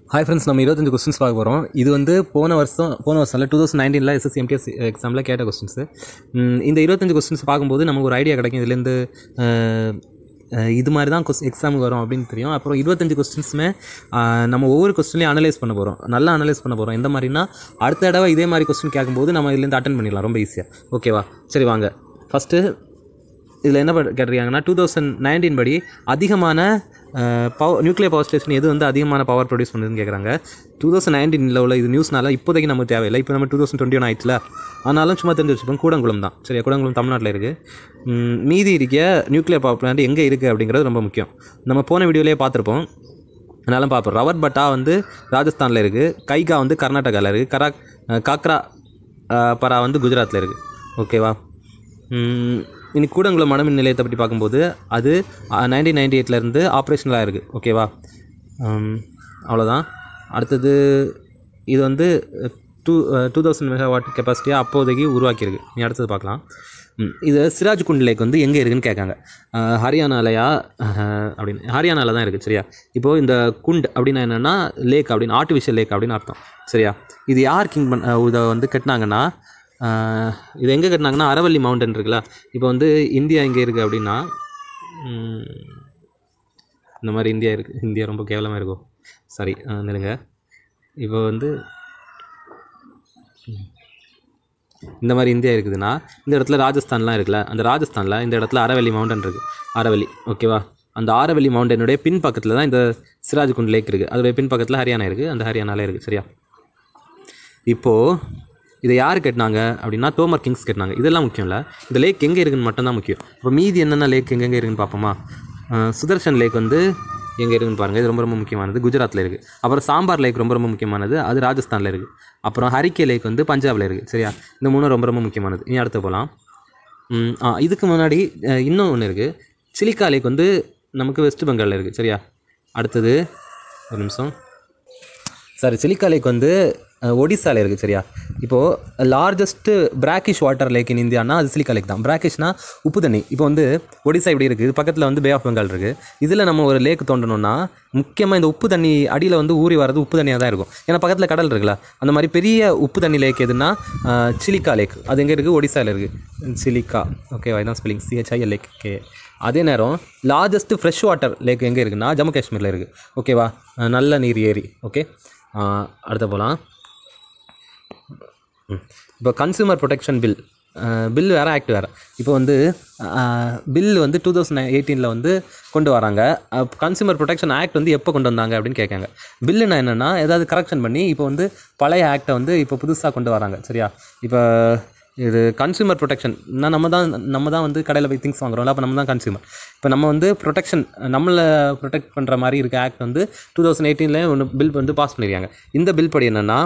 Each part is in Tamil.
ஹாய் ஃப்ரெண்ட்ஸ் நம்ம இருபத்தஞ்சு கொஸ்டின்ஸ் பார்க்க போகிறோம் இது வந்து போன வருஷம் போன வருஷம்ல டூ தௌசண்ட் நைன்டீனில் எஸ்எஸ்சி எம்டிஎஸ் எக்ஸாமில் கேட்ட கொஸ்டின்ஸு இந்த இருபத்தஞ்சு கொஸ்டின்ஸ் பார்க்கும்போது நமக்கு ஒரு ஐடியா கிடைக்கும் இதுலேருந்து அஹ், அஹ், இது மாதிரி தான் கொஸ் எக்ஸாமுக்கு வரும் அப்படின்னு தெரியும் அப்புறம் இருபத்தஞ்சு கொஸ்டின்ஸுமே நம்ம ஒவ்வொரு கொஸ்டின்லையும் அனலைஸ் பண்ண போகிறோம் நல்லா அனலைஸ் பண்ண போகிறோம் எந்த மாதிரினா அடுத்த தடவை இதே மாதிரி கொஸ்டின் கேட்கும்போது நம்ம இதுலேருந்து அட்டன் பண்ணிடலாம் ரொம்ப ஈஸியாக ஓகேவா சரி வாங்க ஃபஸ்ட்டு இதில் என்ன ப- கேட்டிருக்காங்கன்னா டூ தௌசண்ட் நைன்டீன் படி அதிகமான பவர் நியூக்ளியர் பவர் ஸ்டேஷன் எது வந்து அதிகமான பவர் ப்ரொடியூஸ் பண்ணுதுன்னு கேட்குறாங்க டூ தௌசண்ட் நைன்டீனில் உள்ள இது நியூஸ்னால இப்போதைக்கு நமக்கு தேவையில்லை இப்போ நம்ம டூ தௌசண்ட் டுவெண்ட்டி ஒன் ஆயிடுச்சுல ஆனாலும் சும்மா தெரிஞ்சு வச்சுப்போம் கூடங்குளம் தான் சரியா கூடங்குளம் தமிழ்நாட்டில் இருக்குது மீதி இருக்க நியூக்ளியர் பவர் பிளான்ட் எங்கே இருக்குது அப்படிங்கிறது ரொம்ப முக்கியம் நம்ம போன வீடியோலேயே பார்த்துருப்போம் அதனால பார்ப்போம் ரவர் பட்டா வந்து ராஜஸ்தானில் இருக்குது கைகா வந்து கர்நாடகாவில் இருக்குது கரா அஹ் காக்ரா அஹ் பரா வந்து குஜராத்தில் இருக்குது ஓகேவா ம், இனி கூடங்குளம் மணமின் நிலையத்தை பற்றி பார்க்கும்போது அது நைன்டீன் நைன்டி எயிட்லேருந்து ஆப்ரேஷனலாக இருக்குது ஓகேவா ம், அவ்வளோதான் அடுத்தது இது வந்து டூ டூ தௌசண்ட் மெகாவாட் கெப்பாசிட்டியாக அப்போதைக்கு உருவாக்கியிருக்கு நீ அடுத்தது பார்க்கலாம் ம், இது சிராஜ் குண்ட் லேக் வந்து எங்கே இருக்குன்னு கேட்காங்க அஹ், ஹரியானாலயா அஹ், அப்படின்னு ஹரியானாவில் தான் இருக்குது சரியா இப்போது இந்த குண்ட் அப்படின்னா என்னென்னா லேக் அப்படின்னு ஆர்டிஃபிஷியல் லேக் அப்படின்னு அர்த்தம் சரியா இது யார் கிங் பண் அஹ், இதை வந்து கட்டினாங்கன்னா அஹ், இது எங்கே கட்டினாங்கன்னா அரவல்லி மவுண்டன் இருக்குல்ல இப்போ வந்து இந்தியா எங்கே இருக்குது அப்படின்னா ம், இந்த மாதிரி இந்தியா இருக்குது இந்தியா ரொம்ப கேவலமாக இருக்கும் சாரி நிலுங்க இப்போ வந்து இந்த மாதிரி இந்தியா இருக்குதுன்னா இந்த இடத்துல ராஜஸ்தான்லாம் இருக்குல்ல அந்த ராஜஸ்தானில் இந்த இடத்துல அரவல்லி மவுண்டன் இருக்குது அரவல்லி ஓகேவா அந்த ஆரவல்லி மவுண்டனுடைய பின் பக்கத்தில் தான் இந்த சிராஜ்குண்ட் லேக் இருக்குது அதோடைய பின் பக்கத்தில் ஹரியானா இருக்குது அந்த ஹரியானாலே இருக்குது சரியா இப்போது இதை யார் கட்டினாங்க அப்படின்னா தோமர் கிங்ஸ் கட்டினாங்க இதெல்லாம் முக்கியம் இல்லை இந்த லேக் எங்கே இருக்குன்னு மட்டும்தான் முக்கியம் இப்போ மீதி என்னென்ன லேக் எங்கெங்கே இருக்குன்னு பார்ப்போமா அஹ் சுதர்ஷன் லேக் வந்து எங்கே இருக்குன்னு பாருங்கள் இது ரொம்ப ரொம்ப முக்கியமானது குஜராத்தில் இருக்குது அப்புறம் சாம்பார் லேக் ரொம்ப ரொம்ப முக்கியமானது அது ராஜஸ்தானில் இருக்குது அப்புறம் ஹரிக்கே லேக் வந்து பஞ்சாபில் இருக்குது சரியா இந்த மூணும் ரொம்ப ரொம்ப முக்கியமானது இனி அடுத்து போகலாம் ம், ஆ இதுக்கு முன்னாடி அஹ், இன்னும் ஒன்று இருக்குது சிலிக்கா லேக் வந்து நமக்கு வெஸ்ட் பெங்காலில் இருக்குது சரியா அடுத்தது ஒரு நிமிஷம் சாரி சிலிக்கா லேக் வந்து அஹ், ஒடிசால இருக்குது சரியா இப்போது largest brackish water lake in இந்தியானா அது சிலிக்கா லேக் தான் பிராக்கிஷ்னா உப்பு தண்ணி இப்போ வந்து ஒடிசா இப்படி இருக்குது பக்கத்தில் வந்து பே ஆஃப் பெங்கால் இருக்குது இதில் நம்ம ஒரு லேக் தோண்டணும்னா முக்கியமாக இந்த உப்பு தண்ணி அடியில் வந்து ஊறி வர்றது உப்பு தண்ணியாக தான் இருக்கும் ஏன்னா பக்கத்தில் கடல் இருக்குல்ல அந்த மாதிரி பெரிய உப்பு தண்ணி லேக் எதுனா அஹ், சிலிக்கா லேக் அது எங்கே இருக்குது ஒடிசாவில் இருக்குது சிலிக்கா ஓகேவா இதான் ஸ்பெல்லிங் சிஹெச்ஐஎல் லேக் கே அதே நேரம் லார்ஜஸ்ட்டு ஃப்ரெஷ் வாட்டர் லேக் எங்கே இருக்குன்னா ஜம்மு காஷ்மீரில் இருக்குது ஓகேவா அஹ், நல்ல நீர் ஏரி ஓகே அடுத்த போகலாம் இப்போ கன்சூமர் ப்ரொடெக்ஷன் பில் பில் வேறு ஆக்ட் வேறு இப்போ வந்து பில் வந்து டூ தௌசண்ட் எயிட்டீனில் வந்து கொண்டு வராங்க கன்சூமர் ப்ரொடெக்ஷன் ஆக்ட் வந்து எப்போ கொண்டு வந்தாங்க அப்படின்னு கேட்காங்க பில்லுனா என்னென்னா ஏதாவது கரெக்ஷன் பண்ணி இப்போ வந்து பழைய ஆக்டை வந்து இப்போ புதுசாக கொண்டு வராங்க சரியா இப்போ இது கன்சூமர் ப்ரொடெக்ஷன் நம்ம தான் நம்ம தான் வந்து கடையில் போய் திங்ஸ் வாங்குறோம்ல அப்போ நம்ம தான் கன்சூமர் இப்போ நம்ம வந்து ப்ரொடெக்ஷன் நம்மளை ப்ரொடெக்ட் பண்ணுற மாதிரி இருக்க ஆக்ட் வந்து டூ தௌசண்ட் எயிட்டீனில் ஒன்று பில் வந்து பாஸ் பண்ணியிருக்காங்க இந்த பில் படி என்னென்னா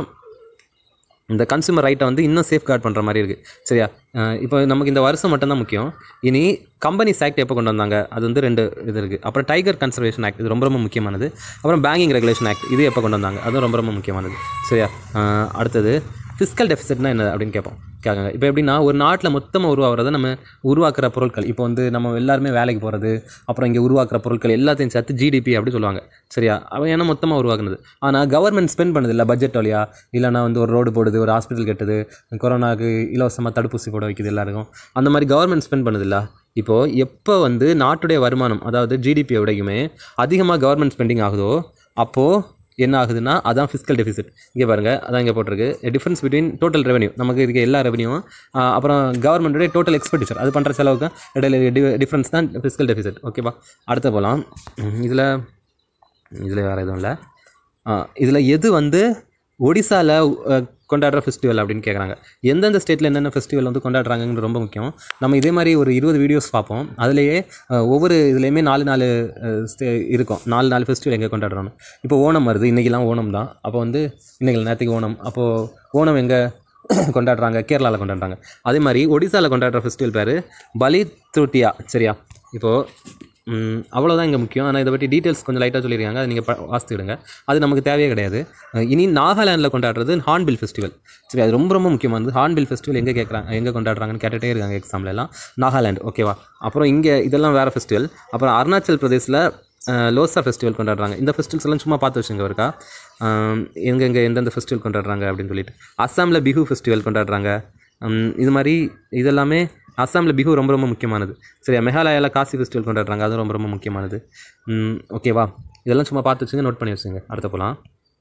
இந்த கன்சூமர் ரைட்டை வந்து இன்னும் சேஃப்கார்ட் பண்ணுற மாதிரி இருக்குது சரியா அஹ் இப்போ நமக்கு இந்த வருஷம் மட்டும்தான் முக்கியம் இனி கம்பெனிஸ் ஆக்ட் எப்போ கொண்டு வந்தாங்க அது வந்து ரெண்டு இது இருக்குது அப்புறம் டைகர் கன்சர்வேஷன் ஆக்ட் இது ரொம்ப ரொம்ப முக்கியமானது அப்புறம் பேங்கிங் ரெகுலேஷன் ஆக்ட் இது எப்போ கொண்டு வந்தாங்க அதுவும் ரொம்ப ரொம்ப முக்கியமானது சரியா அஹ் அடுத்தது ஃபிஸ்கல் டெஃபிசிட்னா என்ன அப்படின்னு கேட்போம் கேட்காங்க இப்போ எப்படின்னா ஒரு நாட்டில் மொத்தமாக உருவாகிறத நம்ம உருவாக்குற பொருட்கள் இப்போ வந்து நம்ம எல்லாருமே வேலைக்கு போகிறது அப்புறம் இங்கே உருவாக்குற பொருட்கள் எல்லாத்தையும் சேர்த்து ஜிடிபி அப்படி சொல்லுவாங்க சரியா அவன் ஏன்னா மொத்தமாக உருவாக்குனது ஆனால் கவர்மெண்ட் ஸ்பெண்ட் பண்ணுது இல்லை பட்ஜெட் வழியா இல்லைனா வந்து ஒரு ரோடு போடுது ஒரு ஹாஸ்பிட்டல் கட்டுது கொரோனாக்கு இலவசமாக தடுப்பூசி போட வைக்குது எல்லாருக்கும் அந்த மாதிரி கவர்மெண்ட் ஸ்பெண்ட் பண்ணுதில்ல இப்போது எப்போ வந்து நாட்டுடைய வருமானம் அதாவது ஜிடிபியை விடையுமே அதிகமாக கவர்மெண்ட் ஸ்பெண்டிங் ஆகுதோ அப்போது என்ன ஆகுதுன்னா அதான் ஃபிஸ்கல் டெஃபிசிட் இங்கே பாருங்கள் அதான் இங்கே போட்டிருக்கு டிஃப்ரென்ஸ் பிட்வீன் டோட்டல் ரெவன்யூ நமக்கு இருக்க எல்லா ரெவன்யூவும் அப்புறம் கவர்மெண்ட்டுடைய டோட்டல் எக்ஸ்பெண்டிச்சர் அது பண்ணுற செலவுக்கு இடையில டிஃப்ரென்ஸ் தான் ஃபிஸ்கல் டெஃபிசிட் ஓகேவா அடுத்து போகலாம் இதில் இதில் வேறு எதுவும் இல்லை இதில் எது வந்து ஒடிசாவில் கொண்டாடுற ஃபெஸ்டிவல் அப்படின்னு கேட்குறாங்க எந்தெந்த ஸ்டேட்டில் என்னென்ன ஃபெஸ்டிவல் வந்து கொண்டாடுறாங்கன்னு ரொம்ப முக்கியம் நம்ம இதே மாதிரி ஒரு இருபது வீடியோஸ் பார்ப்போம் அதுலேயே அஹ், ஒவ்வொரு இதுலேயுமே நாலு நாலு அஹ், ஸ்டே இருக்கும் நாலு நாலு ஃபெஸ்டிவல் எங்கே கொண்டாடுறோம் இப்போ ஓணம் வருது இன்றைக்கெல்லாம் ஓணம் தான் அப்போ வந்து இன்றைக்கி நேற்றுக்கு ஓணம் அப்போது ஓணம் எங்கே கொண்டாடுறாங்க கேரளாவில் கொண்டாடுறாங்க அதே மாதிரி ஒடிசாவில் கொண்டாடுற ஃபெஸ்டிவல் பேர் பலி திருட்டியா சரியா இப்போது ம், அவ்வளோதான் இங்கே முக்கியம் ஆனால் இதை பற்றி டீட்டெயில்ஸ் கொஞ்சம் லைட்டாக சொல்லியிருக்காங்க அதை நீங்கள் ப வாசித்துக்கிடுங்க அது நமக்கு தேவையே கிடையாது அஹ் இனி நாகாலாண்டில் கொண்டாடுறது ஹார்ன்பில் ஃபெஸ்டிவல் சரி அது ரொம்ப ரொம்ப முக்கியமானது ஹார்ன்பில் ஃபெஸ்டிவல் எங்கே கேட்குறாங்க எங்கே கொண்டாடுறாங்கன்னு கேட்டுகிட்டே இருக்காங்க எக்ஸாம்ல எல்லாம் நாகாலாண்ட் ஓகேவா அப்புறம் இங்கே இதெல்லாம் வேறு ஃபெஸ்டிவல் அப்புறம் அருணாச்சல் பிரதேசில் லோசா ஃபெஸ்டிவல் கொண்டாடுறாங்க இந்த ஃபெஸ்டிவல்ஸ் எல்லாம் சும்மா பார்த்து வச்சுங்க இருக்கா எங்கெங்கே எந்தெந்த ஃபெஸ்டிவல் கொண்டாடுறாங்க அப்படின்னு சொல்லிட்டு அஸ்ஸாமில் பிஹு ஃபெஸ்டிவல் கொண்டாடுறாங்க உம், இது மாதிரி இதெல்லாமே அஸ்ஸாமில் பிஹு ரொம்ப ரொம்ப முக்கியமானது சரியா மெகாலயாவில் காசி ஃபெஸ்டிவல் கொண்டாடுறாங்க அதுவும் ரொம்ப ரொம்ப முக்கியமானது உம், ஓகேவா இதெல்லாம் சும்மா பார்த்து வச்சுங்க நோட் பண்ணி வச்சுங்க அடுத்த போகலாம்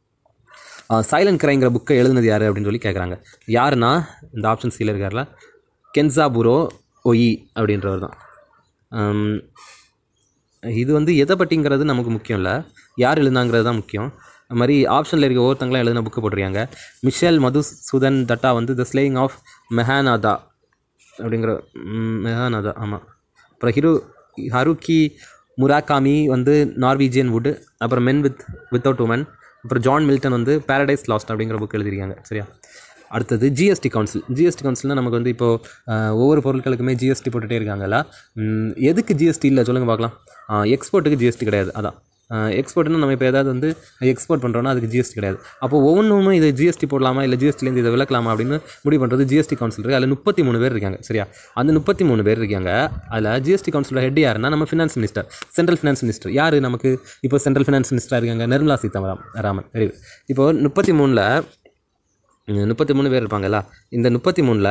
சைலண்ட் கிரைங்கிற புக்கை எழுதுனது யார் அப்படின்னு சொல்லி கேட்குறாங்க யாருன்னா இந்த ஆப்ஷன் சீல இருக்கார்ல கென்சா புரோ ஒயி அப்படின்றவர் தான் உம், இது வந்து எதை பற்றிங்கிறது நமக்கு முக்கியம் இல்லை யார் எழுதுனாங்கிறது தான் முக்கியம் அது மாதிரி ஆப்ஷனில் இருக்க ஒவ்வொருத்தங்களாம் எழுதின புக்கு போட்டிருக்காங்க மிஷேல் மதுசூதன் தட்டா வந்து த ஸ்லேயிங் ஆஃப் மெஹானாதா அப்படிங்கிற ம், மெஹானாதா ஆமாம் அப்புறம் ஹிரு ஹருக்கி முராகாமி வந்து நார்வீஜியன் வுட் அப்புறம் மென் வித் வித்தவுட் உமன் அப்புறம் ஜான் மில்டன் வந்து பாரடைஸ் லாஸ்ட் அப்படிங்கிற புக் எழுதியிருக்காங்க சரியா அடுத்தது ஜிஎஸ்டி கவுன்சில் ஜிஎஸ்டி கவுன்சில்னால் நமக்கு வந்து இப்போது ஒவ்வொரு பொருட்களுக்குமே ஜிஎஸ்டி போட்டுகிட்டே இருக்காங்கல்ல ம், எதுக்கு ஜிஎஸ்டி இல்லை சொல்லுங்கள் பார்க்கலாம் எக்ஸ்போர்ட்டுக்கு ஜிஎஸ்டி கிடையாது அதான் எக்ஸ்போர்ட்னா நம்ம இப்போ ஏதாவது வந்து எக்ஸ்போர்ட் பண்ணுறோன்னா அதுக்கு ஜிஎஸ்டி கிடையாது அப்போ ஒவ்வொன்றும் இது ஜிஎஸ்டி போடலாமா இல்லை ஜிஎஸ்டிலேருந்து இதை விளக்கலாமா அப்படின்னு முடிவு பண்ணுறது ஜிஎஸ்டி கவுன்சில் இருக்குது அதில் முப்பத்தி மூணு பேர் இருக்காங்க சரியா அந்த முப்பத்தி மூணு பேர் இருக்காங்க அதில் ஜிஎஸ்டி கவுன்சிலோட ஹெட் யாருன்னா நம்ம finance minister central finance minister யார் நமக்கு இப்போ சென்ட்ரல் ஃபினான்ஸ் மினிஸ்டராக இருக்காங்க நிர்மலா சீதாராமன் ராமன் வெரி good. இப்போ முப்பத்தி மூணில் முப்பத்தி மூணு பேர் இருப்பாங்கல்ல இந்த முப்பத்தி மூணில்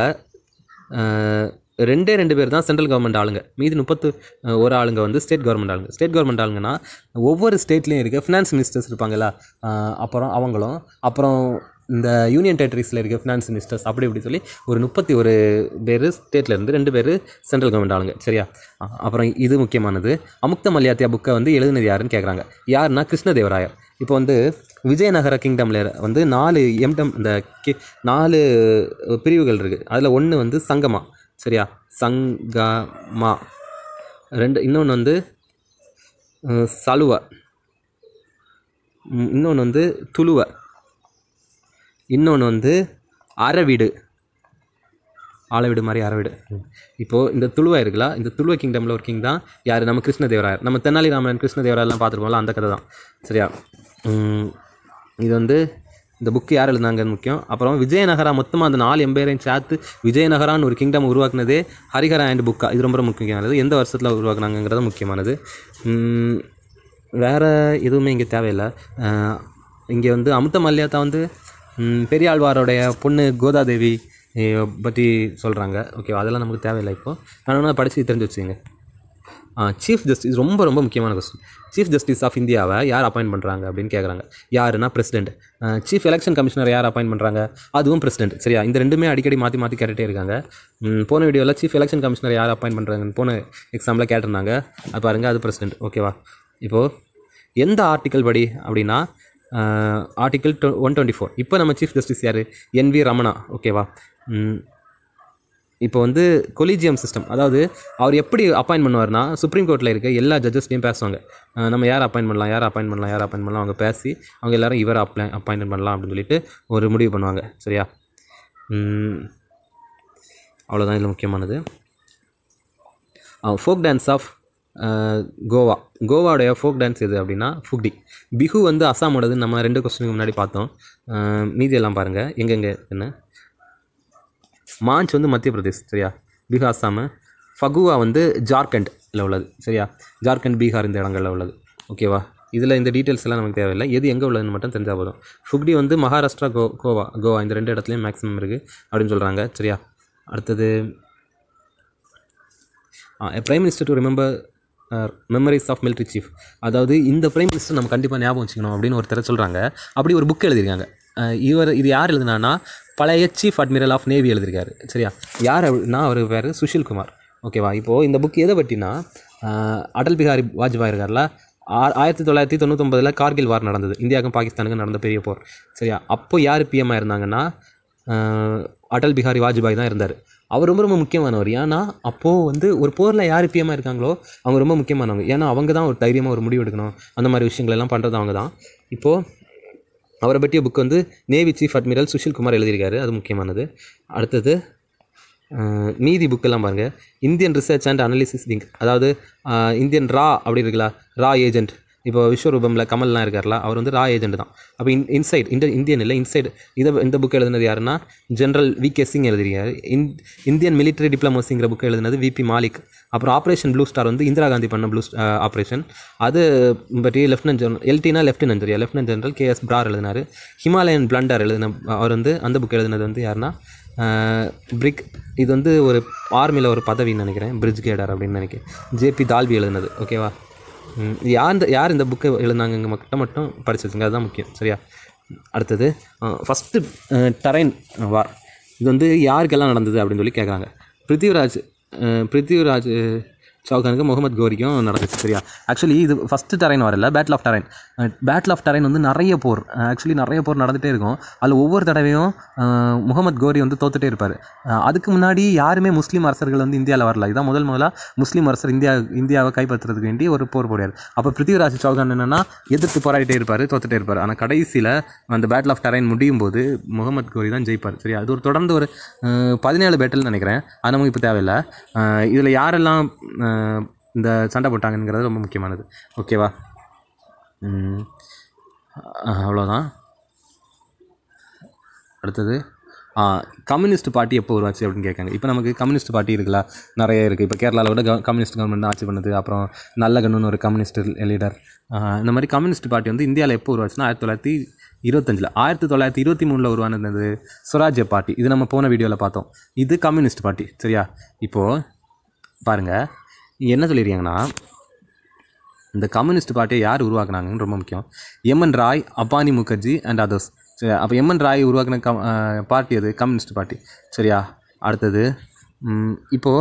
ரெண்டே ரெண்டு பேர் தான் சென்ட்ரல் கவர்மெண்ட் ஆளுங்க மீதி முப்பத்து அஹ், ஒரு ஆளுங்க வந்து ஸ்டேட் கவர்மெண்ட் ஆளுங்க ஸ்டேட் கவர்மெண்ட் ஆளுங்கன்னா ஒவ்வொரு ஸ்டேட்லேயும் இருக்க ஃபினான்ஸ் மினிஸ்டர்ஸ் இருப்பாங்கல்ல அஹ், அப்புறம் அவங்களும் அப்புறம் இந்த யூனியன் டெரிட்டரிஸில் இருக்க ஃபினான்ஸ் மினிஸ்டர்ஸ் அப்படி இப்படி சொல்லி ஒரு முப்பத்தி ஒரு பேர் ஸ்டேட்லேருந்து ரெண்டு பேர் சென்ட்ரல் கவர்மெண்ட் ஆளுங்க சரியா அ- அப்புறம் இது முக்கியமானது அமுக்த மல்யாத்தியா புக்கை வந்து எழுதுனது யாருன்னு கேட்குறாங்க யாருன்னா கிருஷ்ணதேவராயர் இப்போ வந்து விஜயநகர கிங்டமில் வந்து நாலு எம்டம் இந்த கி நாலு பிரிவுகள் இருக்குது அதில் ஒன்று வந்து சங்கமா சரியா சங்கமா ரெண்டு இன்னொன்று வந்து அஹ், சலுவ இன்னொன்று வந்து துளுவ இன்னொன்று வந்து அறவீடு ஆலவீடு மாதிரி அறவீடு இப்போது இந்த துளுவா இருக்குல்ல இந்த துளுவ கிங்டமில் ஒரு கிங் தான் யார் நம்ம கிருஷ்ணதேவராயர் நம்ம தென்னாலிராமன் கிருஷ்ணதேவராயர்லாம் பார்த்துருப்போம்ல அந்த கதை தான் சரியா உம், இது வந்து இந்த புக்கு யார் எழுதுனாங்கன்னு முக்கியம் அப்புறம் விஜயநகரா மொத்தமாக அந்த நாலு எம்பையரையும் சேர்த்து விஜயநகரான்னு ஒரு கிங்டம் உருவாக்குனதே ஹரிஹரா அண்ட் புக்கா இது ரொம்ப ரொம்ப முக்கியமானது எந்த வருஷத்தில் உருவாக்குனாங்கிறது முக்கியமானது உம், வேற எதுவுமே இங்கே தேவையில்லை இங்கே வந்து அமுத்த மல்யாத்தா வந்து ம், பெரியாழ்வாரோடைய பொண்ணு கோதாதேவி அஹ், பற்றி சொல்கிறாங்க ஓகே அதெல்லாம் நமக்கு தேவையில்லை இப்போ ஆனால் படித்து தெரிஞ்சு வச்சுங்க சீஃப் ஜஸ்டிஸ் ரொம்ப ரொம்ப முக்கியமான கொஸ்டின் சீஃப் ஜஸ்டிஸ் ஆஃப் இந்தியாவை யார் அப்பாயின்ட் பண்ணுறாங்க அப்படின்னு கேட்குறாங்க யாருன்னா பிரசிடென்ட் சீஃப் எலெக்ஷன் கமிஷனர் யார் அப்பாயின்ட் பண்ணுறாங்க அதுவும் பிரசிடென்ட் சரியா இந்த ரெண்டுமே அடிக்கடி மாற்றி மாற்றி கேட்டுகிட்டே இருக்காங்க ம், போன வீடியோவில் சீஃப் எலெக்ஷன் கமிஷனர் யார் அப்பாயின்ட் பண்ணுறாங்கன்னு போன எக்ஸாமில் கேட்டிருந்தாங்க அது பாருங்கள் அது பிரசிடென்ட் ஓகேவா இப்போது எந்த ஆர்டிக்கல் படி அப்படின்னா ஆர்டிக்கல் ஒன் டுவெண்ட்டி ஃபோர் இப்போ நம்ம சீஃப் ஜஸ்டிஸ் யார் என் வி ரமணா ஓகேவா ம், இப்போ வந்து கொலிஜியம் சிஸ்டம் அதாவது அவர் எப்படி அப்பாயின்ட் பண்ணுவார்னா சுப்ரீம் கோர்ட்டில் இருக்க எல்லா ஜட்ஜஸ்டையும் பேசுவாங்க அஹ் நம்ம யார் அப்பாயின்ட் பண்ணலாம் யார் அப்பாயின்ட் பண்ணலாம் யார் அப்பாயின்ட் பண்ணலாம் அவங்க பேசி அவங்க எல்லாரும் இவர் அப்ளை அப்பாயின்ட் பண்ணலாம் அப்படின்னு சொல்லிட்டு ஒரு முடிவு பண்ணுவாங்க சரியா ம், அவ்வளோதான் இதில் முக்கியமானது ஃபோக் டான்ஸ் ஆஃப் கோவா கோவாவுடைய ஃபோக் டான்ஸ் எது அப்படின்னா ஃபுக்டி பிஹு வந்து அஸ்ஸாமோடது நம்ம ரெண்டு கொஸ்டினுக்கு முன்னாடி பார்த்தோம் அஹ் மீதி எல்லாம் பாருங்கள் எங்கெங்கே என்ன மாஞ்ச் வந்து மத்திய பிரதேஷ் சரியா பிஹு அஸ்ஸாமு ஃபகுவா வந்து ஜார்க்கண்டில் உள்ளது சரியா ஜார்க்கண்ட் பீகார் இந்த இடங்களில் உள்ளது ஓகேவா இதில் இந்த டீட்டெயில்ஸ் எல்லாம் நமக்கு தேவையில்லை எது எங்கே உள்ளதுன்னு மட்டும் தெரிஞ்சால் போதும் ஃபுக்டி வந்து மகாராஷ்டிரா கோ கோவா கோவா இந்த ரெண்டு இடத்துலையும் மேக்ஸிமம் இருக்குது அப்படின்னு சொல்கிறாங்க சரியா அடுத்தது prime minister to remember memories of military chief அதாவது இந்த பிரைம் மினிஸ்டர் நம்ம கண்டிப்பாக ஞாபகம் வச்சுக்கணும் அப்படின்னு ஒருத்தர் சொல்கிறாங்க அப்படி ஒரு புக் எழுதியிருக்காங்க அஹ் இவர் இது யார் எழுதுனானா பழைய சீஃப் அட்மிரல் ஆஃப் நேவி எழுதியிருக்காரு சரியா யார் அப்படின்னா அவர் பேர் சுஷில் குமார் ஓகேவா இப்போது இந்த புக் எதை பற்றினா அஹ் அடல் பிஹாரி வாஜ்பாய் இருக்கார்ல ஆ- ஆயிரத்தி தொள்ளாயிரத்தி தொண்ணூத்தொம்பதில் கார்கில் வார் நடந்தது இந்தியாவுக்கும் பாகிஸ்தானுக்கும் நடந்த பெரிய போர் சரியா அப்போ யார் பிஎம்மாக இருந்தாங்கன்னா அஹ் அடல் பிஹாரி வாஜ்பாய் தான் இருந்தார் அவர் ரொம்ப ரொம்ப முக்கியமானவர் ஏன்னா அப்போது வந்து ஒரு போரில் யார் பிஎம்மாக இருக்காங்களோ அவங்க ரொம்ப முக்கியமானவங்க ஏன்னா அவங்க தான் ஒரு தைரியமாக ஒரு முடிவு எடுக்கணும் அந்த மாதிரி விஷயங்கள் எல்லாம் பண்ணுறது அவங்க தான் இப்போது அவரை பற்றிய புக் வந்து navy chief admiral Sushil Kumar எழுதியிருக்காரு அது முக்கியமானது அடுத்தது அஹ், மீதி புக்கெல்லாம் பாருங்கள் Indian research and analysis wing அதாவது அஹ், இந்தியன் ரா அப்படி இருக்குல்ல ரா ஏஜென்ட் இப்போ விஸ்வரூபமில் கமல்லாம் இருக்கார்ல அவர் வந்து ரா ஏஜென்ட் தான் அப்போ இன் இன்சைட் இந்த இந்தியன் இல்லை இன்சைட் இதை இந்த புக் எழுதுனது யாருன்னா ஜென்ரல் வி கே சிங் எழுதுறாரு இந் இந்தியன் மிலிட்டரி டிப்ளமோசிங்கிற புக் எழுதுனது விபி மாலிக் அப்புறம் ஆப்ரேஷன் ப்ளூ ஸ்டார் வந்து இந்திரா காந்தி பண்ண ப்ளூ ஆப்ரேஷன் அது பற்றி லெஃப்டினன்ட் ஜெனரல் எல்டினா லெஃப்டினன்ட் சரியா lieutenant general K S Brar எழுதினார் ஹிமாலயன் பிளண்டர் எழுதின அவர் வந்து அந்த புக் எழுதினது வந்து யாருன்னா பிரிக் இது வந்து ஒரு ஆர்மியில் ஒரு பதவின்னு நினைக்கிறேன் பிரிட்ஜ் கேடர் அப்படின்னு நினைக்கிறேன் ஜேபி தால்வி எழுதினது ஓகேவா ம், இது யார் இந்த யார் இந்த புக்கை எழுதினாங்க மட்டும் மட்டும் படிச்சு வச்சுங்க அதுதான் முக்கியம் சரியா அடுத்தது ஃபஸ்ட்டு டரைன் வார் இது வந்து யாருக்கெல்லாம் நடந்தது அப்படின்னு சொல்லி கேட்குறாங்க பிருத்திவிராஜ் அஹ், பிருத்திவிராஜ் சவுகானுக்கு முகமது கோரிக்கும் நடந்துச்சு சரியா ஆக்சுவலி இது ஃபஸ்ட்டு டரைன் வரல battle of terrain battle of terrain வந்து நிறைய போர் ஆக்சுவலி நிறைய போர் நடந்துகிட்டே இருக்கும் அதில் ஒவ்வொரு தடவையும் அஹ், முகமது கோரி வந்து தோத்துட்டே இருப்பார் அதுக்கு முன்னாடி யாருமே முஸ்லீம் அரசர்கள் வந்து இந்தியாவில் வரல இதான் முதல் முதலாக முஸ்லீம் அரசர் இந்தியா இந்தியாவை கைப்பற்றுறதுக்கு வேண்டி ஒரு போர் போடுவார் அப்போ பிருத்திவிராஜ் சௌகான் என்னன்னா எதிர்த்து போராடிட்டே இருப்பார் தோத்துட்டே இருப்பார் ஆனால் கடைசியில் அந்த பேட்டில் ஆஃப் டரைன் முடியும் போது முகமது கோரி தான் ஜெயிப்பார் சரியா அது ஒரு தொடர்ந்து ஒரு அஹ், பதினேழு பேட்டில் நினைக்கிறேன் அது நமக்கு இப்போ தேவையில்லை இதில் யாரெல்லாம் அஹ், இந்த சண்டை போட்டாங்கங்கிறது ரொம்ப முக்கியமானது ஓகேவா ம், அஹ், அவ்வளோதான் அடுத்தது ஆ, கம்யூனிஸ்ட் பார்ட்டி எப்போ உருவாச்சு அப்படின்னு கேட்காங்க இப்போ நமக்கு கம்யூனிஸ்ட் பார்ட்டி இருக்குல்ல நிறைய இருக்குது இப்போ கேரளாவில் விட க- கம்யூனிஸ்ட் கவர்மெண்ட் தான் ஆட்சி பண்ணுது அப்புறம் நல்லகண்ணுன்னு ஒரு கம்யூனிஸ்ட் லீடர் இந்த மாதிரி கம்யூனிஸ்ட் பார்ட்டி வந்து இந்தியாவில் எப்போ உருவாச்சுன்னா ஆயிரத்தி தொள்ளாயிரத்தி இருபத்தஞ்சில் ஆயிரத்தி தொள்ளாயிரத்தி இருபத்தி மூணில் உருவானது சுராஜ்ய பார்ட்டி இது நம்ம போன வீடியோவில் பார்த்தோம் இது கம்யூனிஸ்ட் பார்ட்டி சரியா இப்போது பாருங்கள் என்ன சொல்லியிருக்காங்கன்னா இந்த கம்யூனிஸ்ட் பார்ட்டியை யார் உருவாக்குனாங்கன்னு ரொம்ப முக்கியம் M N Roy Abani Mukherjee and others சரி அப்போ எம்என் ராய் உருவாக்கின கம் பார்ட்டி அது கம்யூனிஸ்ட் பார்ட்டி சரியா அடுத்தது ம், இப்போது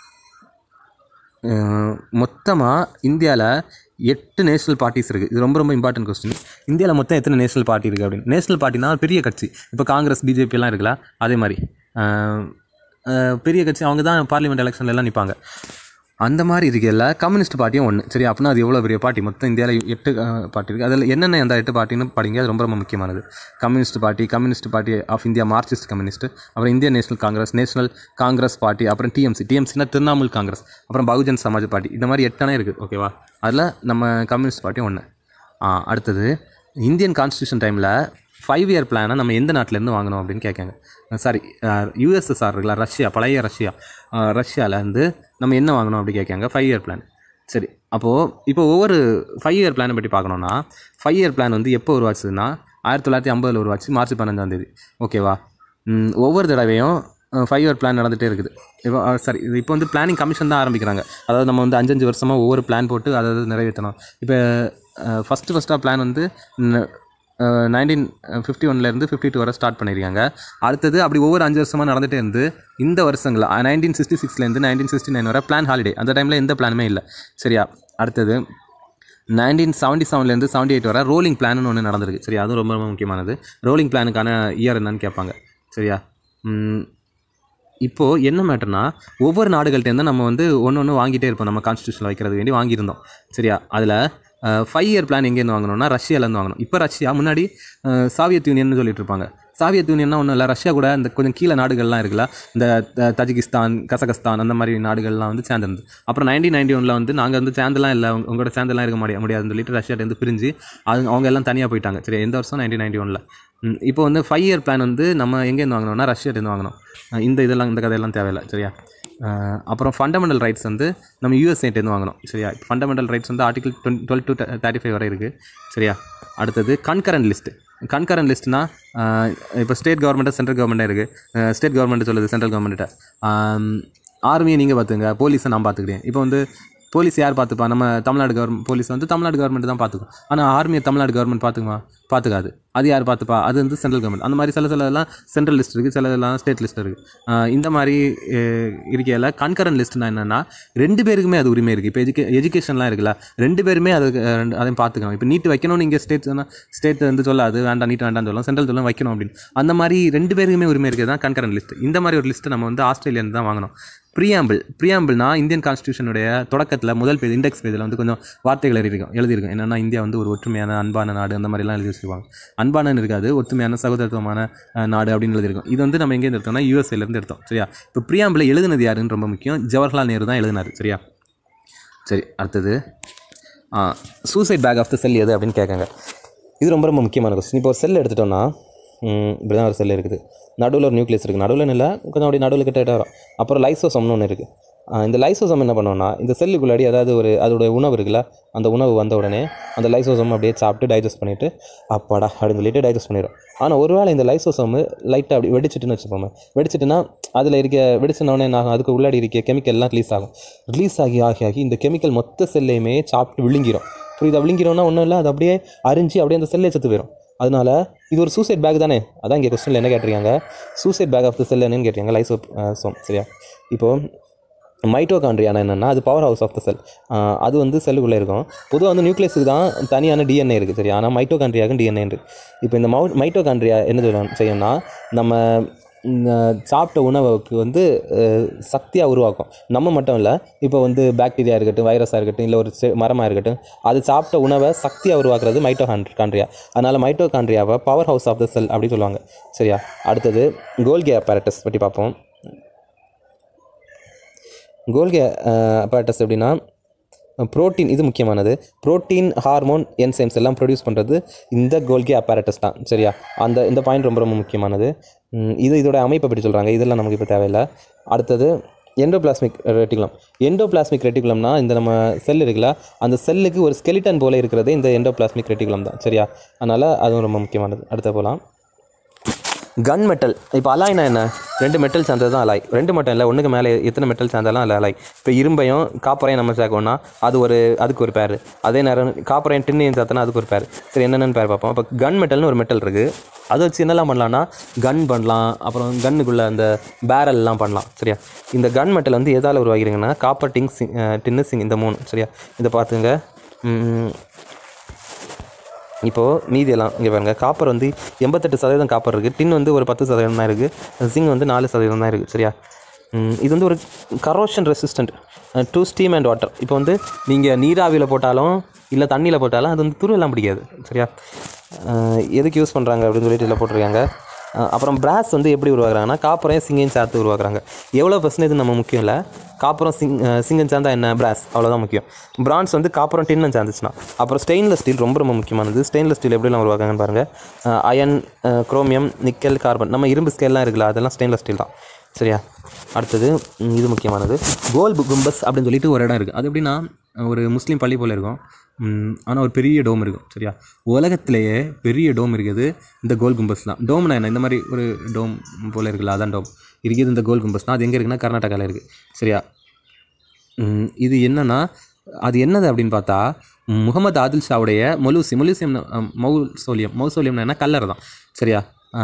மொத்தமாக இந்தியாவில் எட்டு நேஷனல் பார்ட்டிஸ் இருக்குது இது ரொம்ப ரொம்ப இம்பார்ட்டன்ட் கொஸ்டின் இந்தியாவில் மொத்தம் எத்தனை நேஷனல் பார்ட்டி இருக்குது அப்படின்னு நேஷனல் பார்ட்டினா பெரிய கட்சி இப்போ காங்கிரஸ் பிஜேபி எல்லாம் இருக்குல்ல அதே மாதிரி அஹ், அஹ், பெரிய கட்சி அவங்க தான் பார்லிமெண்ட் எலெக்ஷன்ல எல்லாம் நிற்பாங்க அந்த மாதிரி இருக்கையில் கம்யூனிஸ்ட் பார்ட்டியும் ஒன்று சரி அப்படின்னா அது எவ்வளோ பெரிய பார்ட்டி மொத்தம் இந்தியாவில் எட்டு பார்ட்டி இருக்குது அதில் என்னென்ன அந்த எட்டு பார்ட்டின்னு படிங்க அது ரொம்ப ரொம்ப முக்கியமானது communist party communist party of India Marxist communist அப்புறம் Indian national Congress national Congress party அப்புறம் டிஎம்சி டிஎம்சினா திரிணாமுல் காங்கிரஸ் அப்புறம் பகுஜன் சமாஜ் பார்ட்டி இந்த மாதிரி எட்டனே இருக்குது ஓகேவா அதில் நம்ம கம்யூனிஸ்ட் பார்ட்டி ஒன்று அடுத்தது இந்தியன் கான்ஸ்டியூஷன் டைமில் ஃபைவ் இயர் பிளானை நம்ம எந்த நாட்டிலேருந்து வாங்கணும் அப்படின்னு கேட்காங்க சாரி யூஎஸ்எஸ்ஆர் இருக்குல்ல ரஷ்யா பழைய ரஷ்யா ரஷ்யாவிலேருந்து நம்ம என்ன வாங்கணும் அப்படி கேட்காங்க ஃபைவ் இயர் பிளான் சரி அப்போது இப்போ ஒவ்வொரு ஃபைவ் இயர் பிளானை பற்றி பார்க்கணுன்னா ஃபைவ் இயர் பிளான் வந்து எப்போ உருவாச்சுன்னா ஆயிரத்தி தொள்ளாயிரத்தி ஐம்பதில் உருவாச்சு மார்ச் பதினஞ்சாம் தேதி ஓகேவா ம், ஒவ்வொரு தடவையும் ஃபைவ் இயர் பிளான் நடந்துகிட்டே இருக்குது இப்போ சாரி இது இப்போ வந்து பிளானிங் கமிஷன் தான் ஆரம்பிக்கிறாங்க அதாவது நம்ம வந்து அஞ்சஞ்சு வருஷமாக ஒவ்வொரு பிளான் போட்டு அதை அதை நிறைவேற்றணும் இப்போ ஃபஸ்ட்டு ஃபஸ்ட்டாக பிளான் வந்து நைன்டீன் ஃபிஃப்டி ஒன்லேருந்து ஃபிஃப்டி டூ வரை ஸ்டார்ட் பண்ணியிருக்காங்க அடுத்தது அப்படி ஒவ்வொரு அஞ்சு வருஷமாக நடந்துகிட்டே இருந்து இந்த வருஷங்கள் நைன்டீன் சிக்ஸ்டி சிக்ஸ்லேருந்து நைன்டீன் சிக்ஸ்டி நைன் வரை பிளான் ஹாலிடே அந்த டைமில் எந்த பிளானுமே இல்லை சரியா அடுத்தது நைன்டீன் செவன்ட்டி செவன்லேருந்து செவன்ட்டி எயிட் வரை ரோலிங் பிளான்னு ஒன்று நடந்திருக்கு சரியா அதுவும் ரொம்ப ரொம்ப முக்கியமானது ரோலிங் பிளானுக்கான இயர் என்னன்னு கேட்பாங்க சரியா ம், இப்போது என்ன மேட்டர்னா ஒவ்வொரு நாடுகள்கிட்டேருந்து நம்ம வந்து ஒன்று ஒன்று வாங்கிட்டே இருப்போம் நம்ம கான்ஸ்டியூஷனில் வைக்கிறது வேண்டி வாங்கியிருந்தோம் சரியா அதில் ஃபைவ் இயர் பிளான் எங்கேருந்து வாங்கணும்னா ரஷ்யாலேருந்து வாங்கணும் இப்போ ரஷ்யா முன்னாடி அஹ், சாவியத் யூனியன் சொல்லிட்டு இருப்பாங்க சாவியத் யூனியன்னா ஒன்றும் இல்லை ரஷ்யா கூட இந்த கொஞ்சம் கீழே நாடுகள்லாம் இருக்குல்ல இந்த த- தஜிகிஸ்தான் கசகஸ்தான் அந்த மாதிரி நாடுகள்லாம் வந்து சேர்ந்துருந்து அப்புறம் நைன்டீன் நைன்டி ஒனில் வந்து நாங்கள் வந்து சேர்ந்தெல்லாம் இல்லை உங்க- உங்களோட சேர்ந்தெல்லாம் இருக்க முடியாது முடியாதுன்னு சொல்லிட்டு ரஷ்யாட்டேருந்து பிரிஞ்சு அது அவங்க எல்லாம் தனியாக போயிட்டாங்க சரி எந்த வருஷம் நைன்டீன் நைன்டி ஒனில் இப்போ வந்து ஃபைவ் இயர் பிளான் வந்து நம்ம எங்கேருந்து வாங்கினோம்னா ரஷ்யாட்டேருந்து வாங்கினோம் அஹ் இந்த இதெல்லாம் இந்த கதையெல்லாம் தேவையில்லை சரியா அஹ் அப்புறம் ஃபண்டமெண்டல் ரைட்ஸ் வந்து நம்ம யூஎஸ்ஏட்டேருந்து வாங்கணும் சரியா ஃபண்டமெண்டல் ரைட்ஸ் வந்து article twelve to thirty five வரை இருக்குது சரியா அடுத்தது கன்கரண்ட் லிஸ்ட்டு கன்கரண்ட் லிஸ்ட்னா இப்போ ஸ்டேட் கவர்மெண்ட்டு சென்ட்ரல் கவர்மெண்ட்டே இருக்குது ஸ்டேட் கவர்மெண்ட் சொல்லுது சென்ட்ரல் கவர்மெண்ட்டை ஆர்மியை நீங்கள் பார்த்துங்க போலீஸை நான் பார்த்துக்கிறேன் இப்போ வந்து போலீஸ் யார் பார்த்துப்பா நம்ம தமிழ்நாடு கவர்மெண்ட் போலீஸ் வந்து தமிழ்நாடு கவர்மெண்ட் தான் பார்த்துக்கும் ஆனால் ஆர்மியை தமிழ்நாடு கவர்மெண்ட் பார்த்துக்குமா பார்த்துக்காது அது யார் பார்த்துப்பா அது வந்து சென்ட்ரல் கவர்மெண்ட் அந்த மாதிரி சில சில இதெல்லாம் சென்ட்ரல் லிஸ்ட் இருக்குது சில இதெல்லாம் ஸ்டேட் லிஸ்ட் இருக்குது இந்த மாதிரி அஹ், இருக்கையில் கன்கரண்ட் லிஸ்ட்னா என்னென்னா ரெண்டு பேருக்குமே அது உரிமை இருக்குது இப்போ எஜுகே எஜுகேஷன்லாம் இருக்குல்ல ரெண்டு பேருமே அது அஹ், ரெண்டு அதையும் பார்த்துக்கணும் இப்போ நீட் வைக்கணும்னு இங்கே ஸ்டேட் ஸ்டேட் வந்து சொல்லாது வேண்டாம் நீட் வேண்டாம்னு சொல்லலாம் சென்ட்ரல் சொல்லலாம் வைக்கணும் அப்படின்னு அந்த மாதிரி ரெண்டு பேருக்குமே உரிமை இருக்குது தான் கன்கரண்ட் லிஸ்ட் இந்த மாதிரி ஒரு லிஸ்ட்டை நம்ம வந்து ஆஸ்திரேலியன் தான் வாங்கணும் ப்ரியாம்பிள் ப்ரியாம்பிள்னா இந்தியன் கான்ஸ்டியூஷனுடைய தொடக்கத்தில் முதல் பேஜ் இண்டெக்ஸ் பேஜில் வந்து கொஞ்சம் வார்த்தைகள் எழுதியிருக்கும் எழுதியிருக்கும் என்னென்னா இந்தியா வந்து ஒரு ஒற்றுமையான அன்பான நாடு அந்த மாதிரிலாம் எழுதி வச்சிருப்பாங்க அன்பானன்னு இருக்காது ஒற்றுமையான சகோதரத்துவமான அஹ், நாடு அப்படின்னு எழுதியிருக்கும் இது வந்து நம்ம எங்கேருந்து எடுத்தோம்னா யூஎஸ்ஏலேருந்து எடுத்தோம் சரியா இப்போ ப்ரியாம்பிள் எழுதுனது யாருன்னு ரொம்ப முக்கியம் ஜவஹர்லால் நேரு தான் எழுதினார் சரியா சரி அடுத்தது suicide bag of the cell எது அப்படின்னு கேட்காங்க இது ரொம்ப ரொம்ப முக்கியமான கொஸ்டின் இப்போ ஒரு செல் எடுத்துட்டோம்னா ம், இப்படி தான் ஒரு செல் இருக்குது நடுவில் ஒரு நியூக்ளியஸ் இருக்குது நடுவில் இல்லை கொஞ்சம் அப்படி நடுவில் கிட்ட வரும் அப்புறம் லைசோசம்னு ஒன்று இருக்குது இந்த லைசோசம் என்ன பண்ணுவோம்னா இந்த செல்லுக்குள்ளாடி அதாவது ஒரு அதோட உணவு இருக்குல்ல அந்த உணவு வந்த உடனே அந்த லைசோசம் அப்படியே சாப்பிட்டு டைஜஸ்ட் பண்ணிவிட்டு அப்பாடா அப்படின்னு சொல்லிட்டு டைஜஸ்ட் பண்ணிடும் ஆனால் ஒருவேளை இந்த லைசோசம் லைட்டாக அப்படி வெடிச்சிட்டுன்னு வச்சுப்போமே வெடிச்சிட்டுனா அதில் இருக்க வெடிச்சினோடனே என்ன ஆகும் அதுக்கு உள்ளாடி இருக்க கெமிக்கல்லாம் ரிலீஸ் ஆகும் ரிலீஸ் ஆகி ஆகி ஆகி இந்த கெமிக்கல் மொத்த செல்லையுமே சாப்பிட்டு விழுங்கிரும் புரியுதா விழுங்கிறோன்னா ஒன்றும் இல்லை அது அப்படியே அரிஞ்சு அப்படியே அந்த செல்லே செத்து போயிடும் அதனால இது ஒரு சூசைட் பேக் தானே அதான் இங்கே கொஸ்டினில் என்ன கேட்டிருக்காங்க suicide bag of the cell என்னன்னு கேட்டிருக்காங்க லைசோ சோம் சரியா இப்போது மைட்டோகாண்ட்ரியானா என்னென்னா அது power house of the cell அது வந்து செல்லுக்குள்ளே இருக்கும் பொதுவாக வந்து நியூக்ளியஸுக்கு தான் தனியான டிஎன்ஏ இருக்குது சரியா ஆனால் மைட்டோகாண்ட்ரியாவுக்கு டிஎன்ஏ இருக்குது இப்போ இந்த மவு மைட்டோகாண்ட்ரியா என்ன சொல்லணும் செய்யணும்னா நம்ம ம், சாப்பிட்ட உணவுக்கு வந்து சக்தியாக உருவாக்கும் நம்ம மட்டும் இல்லை இப்போ வந்து பாக்டீரியா இருக்கட்டும் வைரஸாக இருக்கட்டும் இல்லை ஒரு செ- மரமாக இருக்கட்டும் அது சாப்பிட்ட உணவை சக்தியாக உருவாக்குறது மைட்டோகாண்ட்ரியா அதனால் மைட்டோகாண்ட்ரியாவை power house of the cell அப்படி சொல்லுவாங்க சரியா அடுத்தது கோல்கே apparatus பற்றி பார்ப்போம் கோல்கே apparatus எப்படின்னா புரோட்டீன் இது முக்கியமானது புரோட்டீன் ஹார்மோன் என்சைம்ஸ் எல்லாம் ப்ரொடியூஸ் பண்ணுறது இந்த கோல்கே apparatus தான் சரியா அந்த இந்த பாயிண்ட் ரொம்ப ரொம்ப முக்கியமானது ம், இது இதோட அமைப்பை பற்றி சொல்கிறாங்க இதெல்லாம் நமக்கு இப்போ தேவையில்லை அடுத்தது எண்டோபிளாஸ்மிக் ரெட்டிகுலம் எண்டோபிளாஸ்மிக் ரெட்டிகுலம்னா இந்த நம்ம செல் இருக்குல்ல அந்த செல்லுக்கு ஒரு ஸ்கெலிட்டன் போல இருக்கிறது இந்த எண்டோபிளாஸ்மிக் ரெட்டிகுலம் தான் சரியா அதனால் அதுவும் ரொம்ப முக்கியமானது அடுத்த போகலாம் கன் மெட்டல் இப்போ அலாய்னா என்ன ரெண்டு மெட்டல் சேர்ந்தது தான் அலாய் ரெண்டு மட்டும் இல்லை ஒன்றுக்கு மேலே எத்தனை மெட்டல் சேர்ந்தாலும் அதில் அலாய் இப்போ இரும்பையும் காப்பரையும் நம்ம சேர்க்கணும்னா அது ஒரு அதுக்கு ஒரு பேர் அதே நேரம் காப்பரையும் டின்னையும் சேர்த்தனா அதுக்கு ஒரு பேர் சரி என்னென்னு பேர் பார்ப்போம் இப்போ கன் மெட்டல்னு ஒரு மெட்டல் இருக்குது அதை வச்சு என்னெல்லாம் பண்ணலாம்னா கன் பண்ணலாம் அப்புறம் கன்னுக்குள்ளே அந்த பேரல்லாம் பண்ணலாம் சரியா இந்த கன் மெட்டல் வந்து எதால் உருவாகிறீங்கன்னா காப்பர் டிங் சிங் டின்னு சிங் இந்த மூணு சரியா இதை பார்த்துங்க ம், இப்போது மீதியெல்லாம் இங்கே பாருங்கள் காப்பர் வந்து எண்பத்தெட்டு சதவீதம் காப்பர் இருக்குது டின் வந்து ஒரு பத்து சதவீதம் தான் இருக்குது ஜிங் வந்து நாலு சதவீதம் தான் இருக்குது சரியா ம், இது வந்து ஒரு corrosion resistant to steam and water இப்போ வந்து நீங்கள் நீராவியில் போட்டாலும் இல்லை தண்ணியில் போட்டாலும் அது வந்து துருவெல்லாம் பிடிக்காது சரியா அஹ், எதுக்கு யூஸ் பண்ணுறாங்க அப்படின்னு சொல்லிட்டு இதில் போட்டிருக்காங்க அஹ், அப்புறம் பிராஸ் வந்து எப்படி உருவாக்குறாங்கன்னா காப்பரையும் சிங்கையும் சேர்த்து உருவாக்குறாங்க எவ்வளோ பர்சன்டேஜ் நம்ம முக்கியம் இல்லை காப்பரம் சிங் அஹ், சிங்கம் சேர்ந்தா என்ன பிராஸ் அவ்வளோதான் முக்கியம் பிரான்ஸ் வந்து காப்பரம் டின்னும் சேர்ந்துச்சுன்னா அப்புறம் ஸ்டெயின்லெஸ் ஸ்டீல் ரொம்ப ரொம்ப முக்கியமானது ஸ்டெயின்லெஸ் ஸ்டீல் எப்படிலாம் உருவாக்குறாங்கன்னு பாருங்கள் அயன் குரோமியம் நிக்கல் கார்பன் நம்ம இரும்பு ஸ்கேல்லாம் இருக்குல்ல அதெல்லாம் ஸ்டெயின்லெஸ் ஸ்டீல் தான் சரியா அடுத்தது ம், இது முக்கியமானது கோல் கும்பஸ் அப்படின்னு சொல்லிட்டு ஒரு இடம் இருக்குது அது எப்படின்னா ஒரு முஸ்லீம் பள்ளி போல் இருக்கும் ஆனால் ஒரு பெரிய டோம் இருக்கும் சரியா உலகத்திலேயே பெரிய டோம் இருக்குது இந்த கோல் கும்பஸ் தான் டோம்னா என்ன இந்த மாதிரி ஒரு டோம் போல் இருக்குல்ல அதான் டோம் இருக்குது இந்த கோல் கும்பஸ் தான் அது எங்கே இருக்குன்னா கர்நாடகாவில் இருக்குது சரியா ம், இது என்னன்னா அது என்னது அப்படின்னு பார்த்தா முகமது ஆதில் ஷாவுடைய மொலூசி மொலூசியம் மௌசோலியம் மௌசோலியம்னா என்ன கல்லறை தான் சரியா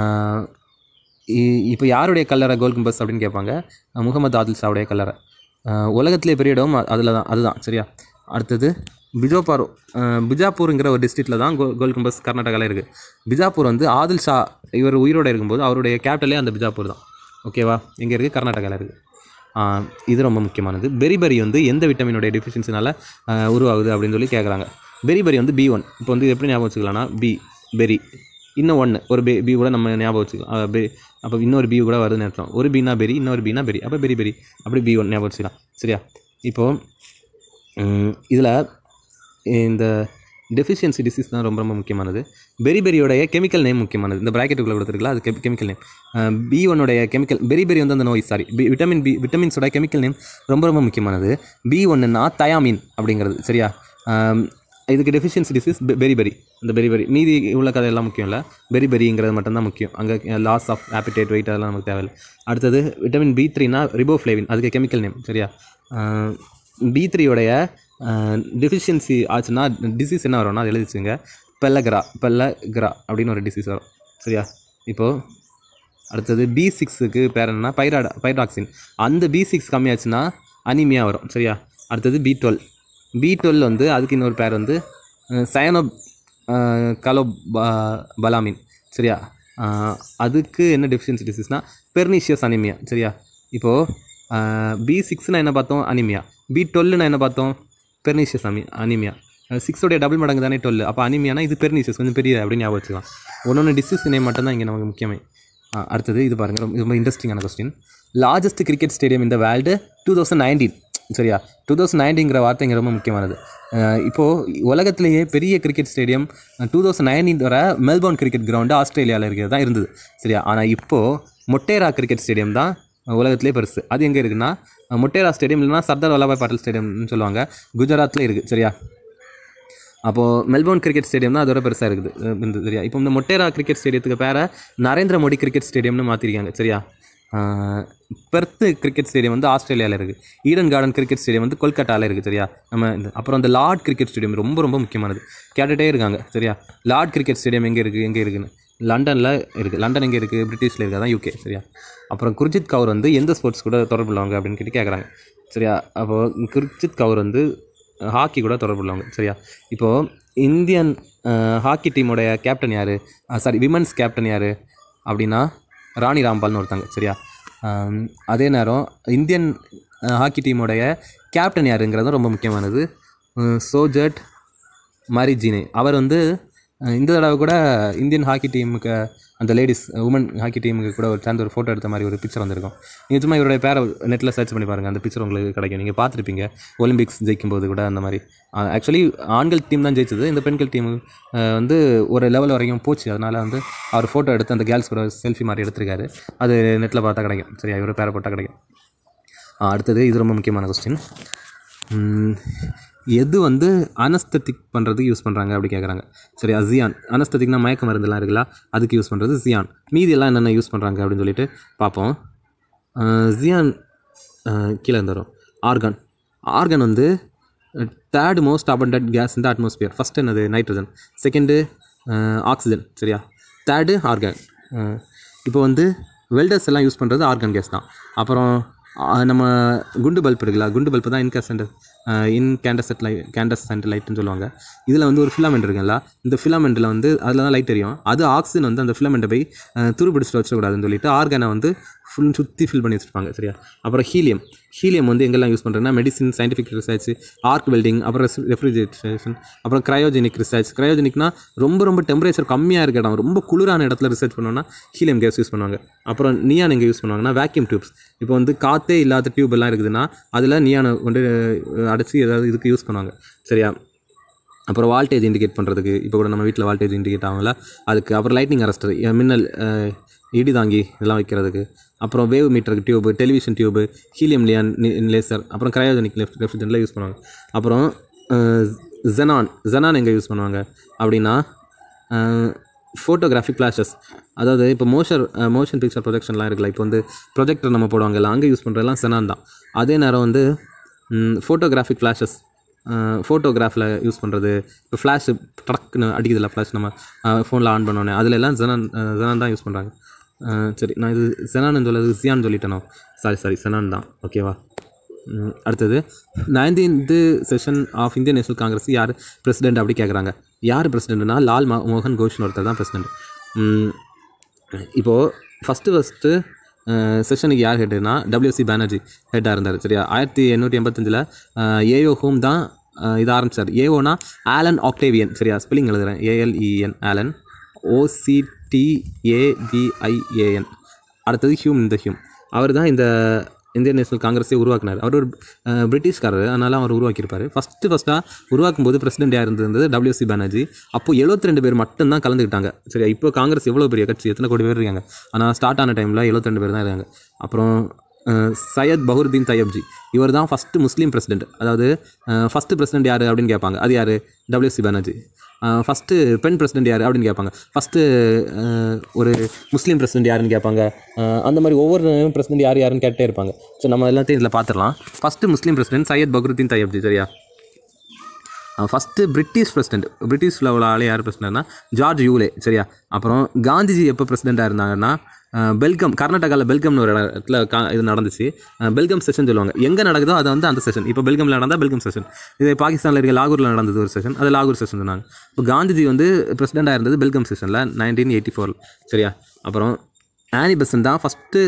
இப்போ யாருடைய கல்லறை கோல் கும்பஸ் அப்படின்னு கேட்பாங்க அஹ் முகமது ஆதில் ஷாவுடைய கல்லறை அஹ் உலகத்திலே பெரிய இடம் அதில் தான் அதுதான் சரியா அடுத்தது பிஜோபார் அஹ் பிஜாப்பூருங்கிற ஒரு டிஸ்ட்ரிக்டில் தான் கோ கோல் கும்பஸ் கர்நாடகாவில் இருக்குது பிஜாப்பூர் வந்து ஆதில் ஷா இவர் உயிரோடு இருக்கும்போது அவருடைய கேபிட்டலே அந்த பிஜாப்பூர் தான் ஓகேவா எங்கே இருக்குது கர்நாடகாவில் இருக்குது ஆஹ் இது ரொம்ப முக்கியமானது பெரிபெரி வந்து எந்த விட்டமினுடைய டெஃபிஷியன்சினால உருவாகுது அப்படின்னு சொல்லி கேட்குறாங்க பெரிபெரி வந்து பி ஒன் இப்போ வந்து எப்படி ஞாபகம் வச்சுக்கலாம்னா பி பெரி இன்னும் ஒன்று ஒரு பே பி கூட நம்ம ஞாபகம் வச்சுக்கலாம் ஆஹ் பெ அப்போ இன்னொரு பி கூட வருதுன்னு அர்த்தம் ஒரு பீனா பெரி இன்னொரு பீனா பெரி அப்போ பெரி பெரி அப்படி பி ஒன் ஞாபகம் வச்சுக்கலாம் சரியா இப்போது இதில் இந்த டெஃபிஷியன்சி டிசீஸ் தான் ரொம்ப ரொம்ப முக்கியமானது பெரி பெரியோடைய கெமிக்கல் நேம் முக்கியமானது இந்த ப்ராக்கெட்டுக்குள்ளே கொடுத்துருக்கலாம் அது கெ கெமிக்கல் நேம் பி ஒன்னுடைய கெமிக்கல் பெரி பெரி வந்து அந்த நோய் சாரி பி விட்டமின் பி விட்டமின்ஸோட கெமிக்கல் நேம் ரொம்ப ரொம்ப முக்கியமானது பி ஒன்றுனா தயாமின் அப்படிங்கிறது சரியா ஆம், இதுக்கு டெஃபிஷியன்சி டிசீஸ் பெரி பெரி இந்த பெரி பெரி மீதி உள்ள கதையெல்லாம் முக்கியம் இல்லை பெரி பெரிங்கிறது மட்டும்தான் முக்கியம் அங்கே லாஸ் ஆஃப் ஆப்பிடேட் வெயிட் அதெல்லாம் நமக்கு தேவையில்லை அடுத்தது விட்டமின் பி த்ரீனா ரிபோஃப்ளேவின் அதுக்கு கெமிக்கல் நேம் சரியா பி த்ரீயோடைய டெஃபிஷியன்சி ஆச்சுன்னா டிசீஸ் என்ன வரும்னா அது எழுதிச்சுங்க பெல்லகிரா பெல்லகிரா அப்படின்னு ஒரு டிசீஸ் வரும் சரியா இப்போது அடுத்தது பி சிக்ஸுக்கு பேர் என்னன்னா பைராடா பைராக்சின் அந்த பி சிக்ஸ் கம்மியாச்சுன்னா அனிமியா வரும் சரியா அடுத்தது பி டுவெல் பி டுவெல் வந்து அதுக்கு இன்னொரு பேர் வந்து சயனோ கலோ பலாமின் சரியா அஹ், அதுக்கு என்ன டெஃபிஷியன்சி டிசீஸ்னால் பெர்னிஷியஸ் அனிமியா சரியா இப்போது பி சிக்ஸ்னால் என்ன பார்த்தோம் அனிமியா பி டுவெல்னா என்ன பார்த்தோம் பெர்னிஷியஸ் அமி அனிமியா சிக்ஸோடைய டபுள் மடங்கு தானே டுவெல் அப்போ அனிமியானா இது பெர்னிஷியஸ் கொஞ்சம் பெரிய அப்படின்னு ஞாபகம் வச்சுக்கலாம் ஒன்று ஒன்று டிசீஸ் நேம் மட்டும்தான் இங்கே நமக்கு முக்கியமே ஆ, அடுத்தது இது பாருங்கள் ரொம்ப ரொம்ப இன்ட்ரெஸ்டிங்கான கொஸ்டின் லார்ஜஸ்ட் கிரிக்கெட் ஸ்டேடியம் இந்த வேர்ல்டு டூ தௌசண்ட் நைன்டீன் சரியா டூ தௌசண்ட் நைன்டீங்கிற வார்த்தைங்க ரொம்ப முக்கியமானது அஹ் இப்போது உலகத்திலேயே பெரிய cricket stadium two thousand nineteen வர மெல்போர்ன் கிரிக்கெட் கிரவுண்டு ஆஸ்திரேலியாவில் இருக்கிறது தான் இருந்தது சரியா ஆனால் இப்போது மொட்டேரா கிரிக்கெட் ஸ்டேடியம் தான் உலகத்திலே பெருசு அது எங்கே இருக்குன்னா மொட்டேரா ஸ்டேடியம் இல்லைன்னா சர்தார் வல்லபாய் பட்டேல் ஸ்டேடியம்னு சொல்லுவாங்க குஜராத்தில் இருக்குது சரியா அப்போது மெல்போர்ன் கிரிக்கெட் ஸ்டேடியம் தான் அதோட பெருசாக இருக்குது அஹ் இந்த சரியா இப்போ இந்த மொட்டேரா கிரிக்கெட் ஸ்டேடியத்துக்கு பேரை நரேந்திர மோடி கிரிக்கெட் ஸ்டேடியம்னு மாற்றிருக்காங்க சரியா ஆஹ் பெர்த்து கிரிக்கெட் ஸ்டேடியம் வந்து ஆஸ்திரேலியாவில் இருக்குது ஈடன் கார்டன் கிரிக்கெட் ஸ்டேடியம் வந்து கொல்கட்டாவில் இருக்குது சரியா நம்ம இந்த அப்புறம் இந்த லார்ட் கிரிக்கெட் ஸ்டேடியம் ரொம்ப ரொம்ப முக்கியமானது கேட்டுகிட்டே இருக்காங்க சரியா லார்ட் கிரிக்கெட் ஸ்டேடியம் எங்கே இருக்குது எங்கே இருக்குன்னு லண்டனில் இருக்குது லண்டன் எங்கே இருக்குது பிரிட்டிஷில் இருக்குது அதான் யூகே சரியா அப்புறம் குர்ஜித் கவுர் வந்து எந்த ஸ்போர்ட்ஸ் கூட தொடர்புள்ளவங்க அப்படின்னு கேட்டு கேட்குறாங்க சரியா அப்போது குர்ஜித் கவுர் வந்து ஹாக்கி கூட தொடர்புள்ளவங்க சரியா இப்போது இந்தியன் அஹ், ஹாக்கி டீமோடைய கேப்டன் யார் சாரி விமன்ஸ் கேப்டன் யார் அப்படின்னா ராணி ராம்பால்னு ஒருத்தாங்க சரியா ஆம், அதே நேரம் இந்தியன் அஹ், ஹாக்கி டீமோடைய கேப்டன் யாருங்கிறதும் ரொம்ப முக்கியமானது அஹ், சோஜட் மாரிஜினே அவர் வந்து அஹ், இந்த தடவை கூட இந்தியன் ஹாக்கி டீமுக்கு அந்த லேடிஸ் உமன் ஹாக்கி டீமுக்கு கூட ஒரு சேர்ந்து ஒரு ஃபோட்டோ எடுத்த மாதிரி ஒரு பிக்சர் வந்திருக்கும் நீங்கள் சும்மா இவருடைய பேரை நெட்டில் சர்ச் பண்ணி பாருங்கள் அந்த பிக்சர் உங்களுக்கு கிடைக்கும் நீங்கள் பார்த்துருப்பீங்க ஒலிம்பிக்ஸ் ஜெயிக்கும் போது கூட அந்த மாதிரி ஆக்சுவலி ஆண்கள் டீம் தான் ஜெயிச்சது இந்த பெண்கள் டீம் வந்து ஒரு லெவல் வரைக்கும் போச்சு அதனால் வந்து அவர் ஃபோட்டோ எடுத்து அந்த கேர்ள்ஸ் கூட செல்ஃபி மாதிரி எடுத்திருக்காரு அது நெட்டில் பார்த்தா கிடைக்கும் சரியா இவர் பேரை போட்டால் கிடைக்கும் ஆ, அடுத்தது இது ரொம்ப முக்கியமான கொஸ்டின் எது வந்து அனஸ்தட்டிக் பண்ணுறதுக்கு யூஸ் பண்ணுறாங்க அப்படி கேட்குறாங்க சரி ஜியான் அனஸ்தட்டிக்னா மயக்க மருந்துலாம் இருக்குல்ல அதுக்கு யூஸ் பண்ணுறது ஜியான் மீதி எல்லாம் என்னென்ன யூஸ் பண்ணுறாங்க அப்படின்னு சொல்லிட்டு பார்ப்போம் ஜியான் கீழே இருந்து வரும் ஆர்கான் ஆர்கான் வந்து தேர்ட் மோஸ்ட் abundant கேஸ் இந்த அட்மாஸ்பியர் ஃபஸ்ட் என்னது நைட்ரஜன் செகண்டு ஆக்சிஜன் சரியா தேர்டு ஆர்கான் இப்போ வந்து வெல்டர்ஸ் எல்லாம் யூஸ் பண்ணுறது ஆர்கான் கேஸ் தான் அப்புறம் ஆஹ், நம்ம குண்டு பல்ப் இருக்குல்ல குண்டு பல்ப் தான் இன்கசன்ட் இன்கேண்டசெட் லை கேண்டசன்ட் லைட்னு சொல்லுவாங்க இதில் வந்து ஒரு ஃபிலமெண்ட் இருக்குல்ல இந்த ஃபிலமெண்ட்டில் வந்து அதில் தான் லைட் எரியும் அது ஆக்சிஜன் வந்து அந்த ஃபிலமெண்ட்டை போய் அஹ், துருபிடிச்சிட்டு வச்சிடக்கூடாதுன்னு சொல்லிட்டு ஆர்கானை வந்து ஃபுல் சுற்றி ஃபில் பண்ணி வச்சுருப்பாங்க சரியா அப்புறம் ஹீலியம் ஹீலியம் வந்து எங்கெல்லாம் யூஸ் பண்ணுறேன்னா medicine scientific research arc welding அப்புறம் ரெஃப்ரிஜரேஷன் அப்புறம் க்ரையோஜெனிக் ரிசர்ச் க்ரையோஜெனிக்னா ரொம்ப ரொம்ப டெம்பரேச்சர் கம்மியாக இருக்க இடம் ரொம்ப குளிரான இடத்துல ரிசர்ச் பண்ணோன்னா ஹீலியம் கேஸ் யூஸ் பண்ணுவாங்க அப்புறம் நியான் எங்கே யூஸ் பண்ணுவாங்கன்னா வேக்யூம் டியூப்ஸ் இப்போ வந்து காற்றே இல்லாத டியூப் எல்லாம் இருக்குதுன்னா அதில் நியானை கொண்டு அஹ், அடைச்சி ஏதாவது இதுக்கு யூஸ் பண்ணுவாங்க சரியா அப்புறம் வால்டேஜ் இண்டிகேட் பண்ணுறதுக்கு இப்போ கூட நம்ம வீட்டில் வால்டேஜ் இண்டிகேட் ஆகும்ல அதுக்கு அப்புறம் லைட்னிங் அரஸ்டர் மின்னல் அஹ், இடி தாங்கி இதெல்லாம் வைக்கிறதுக்கு அப்புறம் வேவ் மீட்டருக்கு டியூபு டெலிவிஷன் டியூபு ஹீலியம் லியான் லேசர் அப்புறம் கிரையோஜெனிக் லெஃப்ட் ரெஃப்ரிஜரேட்டரில் யூஸ் பண்ணுவாங்க அப்புறம் ஜெனான் ஜெனான் எங்கே யூஸ் பண்ணுவாங்க அப்படின்னா ஃபோட்டோகிராஃபிக் ஃப்ளாஷஸ் அதாவது இப்போ மோஷர் மோஷன் பிக்சர் ப்ரொஜெக்ஷன்லாம் இருக்குல்ல இப்போ வந்து ப்ரொஜெக்டர் நம்ம போடுவாங்கல்ல அங்கே யூஸ் பண்ணுறதெல்லாம் செனான் தான் அதே நேரம் வந்து ஃபோட்டோகிராஃபிக் ஃப்ளாஷஸ் ஃபோட்டோகிராஃபில் யூஸ் பண்ணுறது இப்போ ஃப்ளாஷ் ட்ரக்குன்னு அடிக்குதுல ஃப்ளாஷ் நம்ம ஃபோனில் ஆன் பண்ணோன்னே அதில் எல்லாம் ஜெனான் ஜெனான் தான் யூஸ் பண்ணுறாங்க சரி நான் இது ஜெனான்னு சொல்லது சியான்னு சொல்லிட்டேனோ சாரி சாரி செனான் தான் ஓகேவா ம், அடுத்தது nineteenth session of Indian national Congress யார் பிரசிடென்ட் அப்படி கேட்குறாங்க யார் பிரசிடென்ட்னா லால் ம- மோகன் கோஷ்னு ஒருத்தர் தான் பிரசிடென்ட் இப்போது ஃபஸ்ட்டு ஃபஸ்ட்டு செஷனுக்கு யார் ஹெட்டுனா டபிள்யூசி பானர்ஜி ஹெட்டாக இருந்தார் சரியா ஆயிரத்தி எண்ணூற்றி எண்பத்தஞ்சில் ஏஓ ஹோம் தான் அஹ், இது ஆரம்பிச்சார் ஏஓனா ஆலன் ஆக்டேவியன் சரியா ஸ்பெல்லிங் எழுதுறேன் ஏஎல்இஎன் ஆலன் ஓசிடிஏவிஐஏஎன் அடுத்தது ஹியூம் இந்த ஹியூம் அவர் தான் இந்த இந்தியன் நேஷனல் காங்கிரஸை உருவாக்குனார் அவர் ஒரு அஹ், பிரிட்டிஷ்காரர் அதனால் அவர் உருவாக்கியிருப்பார் ஃபஸ்ட்டு ஃபஸ்ட்டாக உருவாக்கும் போது பிரசிடென்ட் யார் இருந்தது டபிள்யூசி பானர்ஜி அப்போ 72 ரெண்டு பேர் மட்டும்தான் கலந்துக்கிட்டாங்க சரியா இப்போ காங்கிரஸ் எவ்வளோ பெரிய கட்சி எத்தனை கோடி பேர் இருக்காங்க ஆனால் ஸ்டார்ட் ஆன டைமில் 72 பேர் தான் இருக்காங்க அப்புறம் அஹ், சையத் பஹுர்தீன் தையப்ஜி இவர் தான் ஃபஸ்ட்டு முஸ்லீம் பிரசிடென்ட் அதாவது ஃபஸ்ட்டு பிரசிடென்ட் யார் அப்படின்னு கேட்பாங்க அது யார் டபிள்யூசி பானர்ஜி ஃபஸ்ட்டு பெண் பிரசிடென்ட் யார் அப்படின்னு கேட்பாங்க ஃபஸ்ட்டு ஒரு முஸ்லீம் பிரசிடென்ட் யாருன்னு கேட்பாங்க அஹ் அந்த மாதிரி ஒவ்வொரு பிரசிடென்ட் யார் யாருன்னு கேட்டே இருப்பாங்க ஸோ நம்ம எல்லாத்தையும் இதில் பார்த்துடலாம் first Muslim president Syed Badruddin Tyabji சரியா ஃபஸ்ட்டு பிரிட்டிஷ் பிரசிடென்ட் பிரிட்டிஷில் உள்ள ஆள் யார் பிரசிடென்ட்னா ஜார்ஜ் யூலே சரியா அப்புறம் காந்திஜி எப்போ பிரசிடெண்ட்டாக இருந்தாங்கன்னா அஹ், பெல்கம் கர்நாடகாவில் பெல்கம்னு ஒரு இடத்துல கா இது நடந்துச்சு அஹ், பெல்கம் செஷன் சொல்லுவாங்க எங்கே நடக்குதோ அது வந்து அந்த செஷன் இப்போ பெல்கமில் நடந்தால் பெல்கம் செஷன் இது பாகிஸ்தானில் இருக்க லாகூரில் நடந்தது ஒரு செஷன் அது லாகூர் செஷன் சொன்னாங்க இப்போ காந்திஜி வந்து பிரசிடெண்ட்டாக இருந்தது பெல்கம் செஷனில் நைன்டீன் எயிட்டி ஃபோரில் சரியா அப்புறம் ஆனி பெசன் தான் ஃபஸ்ட்டு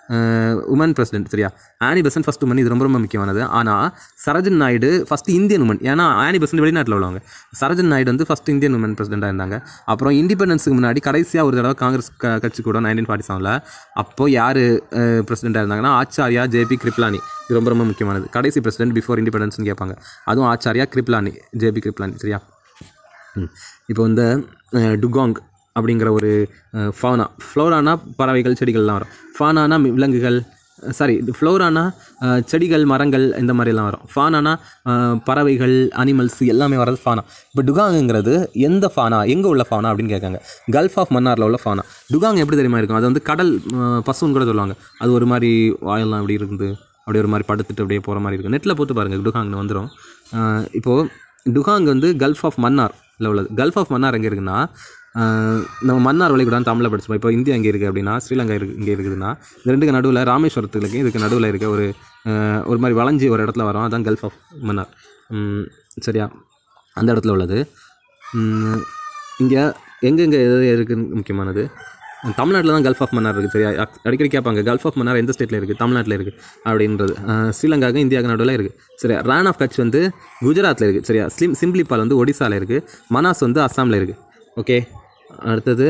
உமன் பிரசிடென்ட் சரியா ஆனி பெசன்ட் ஃபஸ்ட் உமன் இது ரொம்ப ரொம்ப முக்கியமானது ஆனால் Sarojini Naidu first Indian woman ஏன்னா ஆனி பெசன்ட் வெளிநாட்டில் உள்ளவங்க சரஜன் நாயுடு வந்து ஃபஸ்ட் இந்தியன் உமன் பிரசிடென்ட்டாக இருந்தாங்க அப்புறம் இண்டிபெண்டன்ஸுக்கு முன்னாடி கடைசியாக ஒரு தடவை காங்கிரஸ் க கட்சி கூட நைன்டீன் ஃபார்ட்டி செவனில் அப்போது யார் பிரசிடென்ட்டாக இருந்தாங்கன்னா ஆச்சாரியா ஜேபி கிருப்லானி இது ரொம்ப ரொம்ப முக்கியமானது கடைசி பிரசிடென்ட் பிஃபோர் இண்டிபெண்டன்ஸ்னு கேட்பாங்க அதுவும் ஆச்சாரியா கிருப்லானி ஜேபி கிருப்லானி சரியா ம். இப்போ வந்து அஹ், டுகாங் அப்படிங்கிற ஒரு ஃபானா ஃப்ளோரானா பறவைகள் செடிகள்லாம் வரும் ஃபானானா விலங்குகள் சாரி ஃப்ளோரானா அஹ், செடிகள் மரங்கள் இந்த மாதிரிலாம் வரும் ஃபானானா அஹ், பறவைகள் அனிமல்ஸ் எல்லாமே வர்றது ஃபானா இப்போ டுகாங்குங்கிறது எந்த ஃபானா எங்கே உள்ள ஃபானா அப்படின்னு கேட்காங்க கல்ஃப் ஆஃப் மன்னாரில் உள்ள ஃபானா டுகாங் எப்படி தெரியுமா இருக்கும் அது வந்து கடல் அஹ், பசுன்னு கூட சொல்லுவாங்க அது ஒரு மாதிரி வாயெல்லாம் அப்படி இருக்குது அப்படியே ஒரு மாதிரி படுத்துட்டு அப்படியே போகிற மாதிரி இருக்கும் நெட்டில் போட்டு பாருங்கள் டுகாங்னு வந்துடும் இப்போது டுகாங் வந்து கல்ஃப் ஆஃப் மன்னார்ல உள்ளது கல்ஃப் ஆஃப் மன்னார் எங்கே இருக்குன்னா ஆஹ் நம்ம மன்னார் வளைகுடான்னு தமிழில் படிச்சோம் இப்போ இந்தியா எங்கே இருக்குது அப்படின்னா ஸ்ரீலங்கா இருக்கு இங்கே இருக்குதுன்னா இந்த ரெண்டுக்கு நடுவில் ராமேஸ்வரத்துக்கு இதுக்கு நடுவில் இருக்க ஒரு ஆஹ் ஒரு மாதிரி வளைஞ்சி ஒரு இடத்துல வரும் அதான் கல்ஃப் ஆஃப் மன்னார் உம் சரியா அந்த இடத்துல உள்ளது இங்கே எங்கெங்கே எது இருக்குன்னு முக்கியமானது தமிழ்நாட்டில் தான் கல்ஃப் ஆஃப் மன்னார் இருக்குது சரியா அக்- அடிக்கடி கேட்பாங்க கல்ஃப் ஆஃப் மன்னார் எந்த ஸ்டேட்டில் இருக்குது தமிழ்நாட்டில் இருக்குது அப்படின்றது ஆஹ் ஸ்ரீலங்காவுக்கு இந்தியாவுக்கு நடுவில் இருக்குது சரியா ரான் ஆஃப் கட்ச் வந்து குஜராத்தில் இருக்குது சரியா ஸ்லிம் சிம்ப்ளிபால் வந்து ஒடிசாவில் இருக்குது மனாஸ் வந்து அஸ்ஸாமில் இருக்குது ஓகே அடுத்தது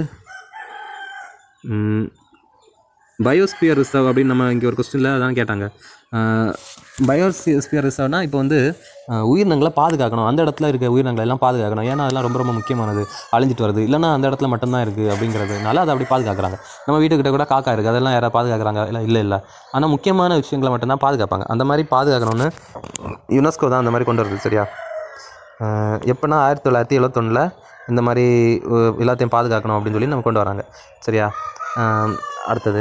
பயோஸ்பியர் ரிசர்வ் அப்படின்னு நம்ம இங்கே ஒரு கொஸ்டினில் அதான் கேட்டாங்க பயோஸ்பியர் ரிசர்வ்னா இப்போ வந்து ஆஹ் உயிரினங்களை பாதுகாக்கணும் அந்த இடத்துல இருக்க உயிரினங்களை எல்லாம் பாதுகாக்கணும் ஏன்னா அதெல்லாம் ரொம்ப ரொம்ப முக்கியமானது அழிஞ்சிட்டு வருது இல்லைன்னா அந்த இடத்துல மட்டும்தான் இருக்குது அப்படிங்கிறதுனால அதை அப்படி பாதுகாக்கிறாங்க நம்ம வீட்டுக்கிட்ட கூட காக்கா இருக்குது அதெல்லாம் யாராவது பாதுகாக்கிறாங்க இல்லை இல்லை இல்லை ஆனால் முக்கியமான விஷயங்களை மட்டும்தான் பாதுகாப்பாங்க அந்த மாதிரி பாதுகாக்கணும்னு யுனெஸ்கோ தான் அந்த மாதிரி கொண்டு வருது சரியா ஆஹ் எப்போனா ஆயிரத்தி தொள்ளாயிரத்தி எழுவத்தொன்னில் இந்த மாதிரி அஹ், எல்லாத்தையும் பாதுகாக்கணும் அப்படின்னு சொல்லி நம்ம கொண்டு வராங்க சரியா ஆஹ் அடுத்தது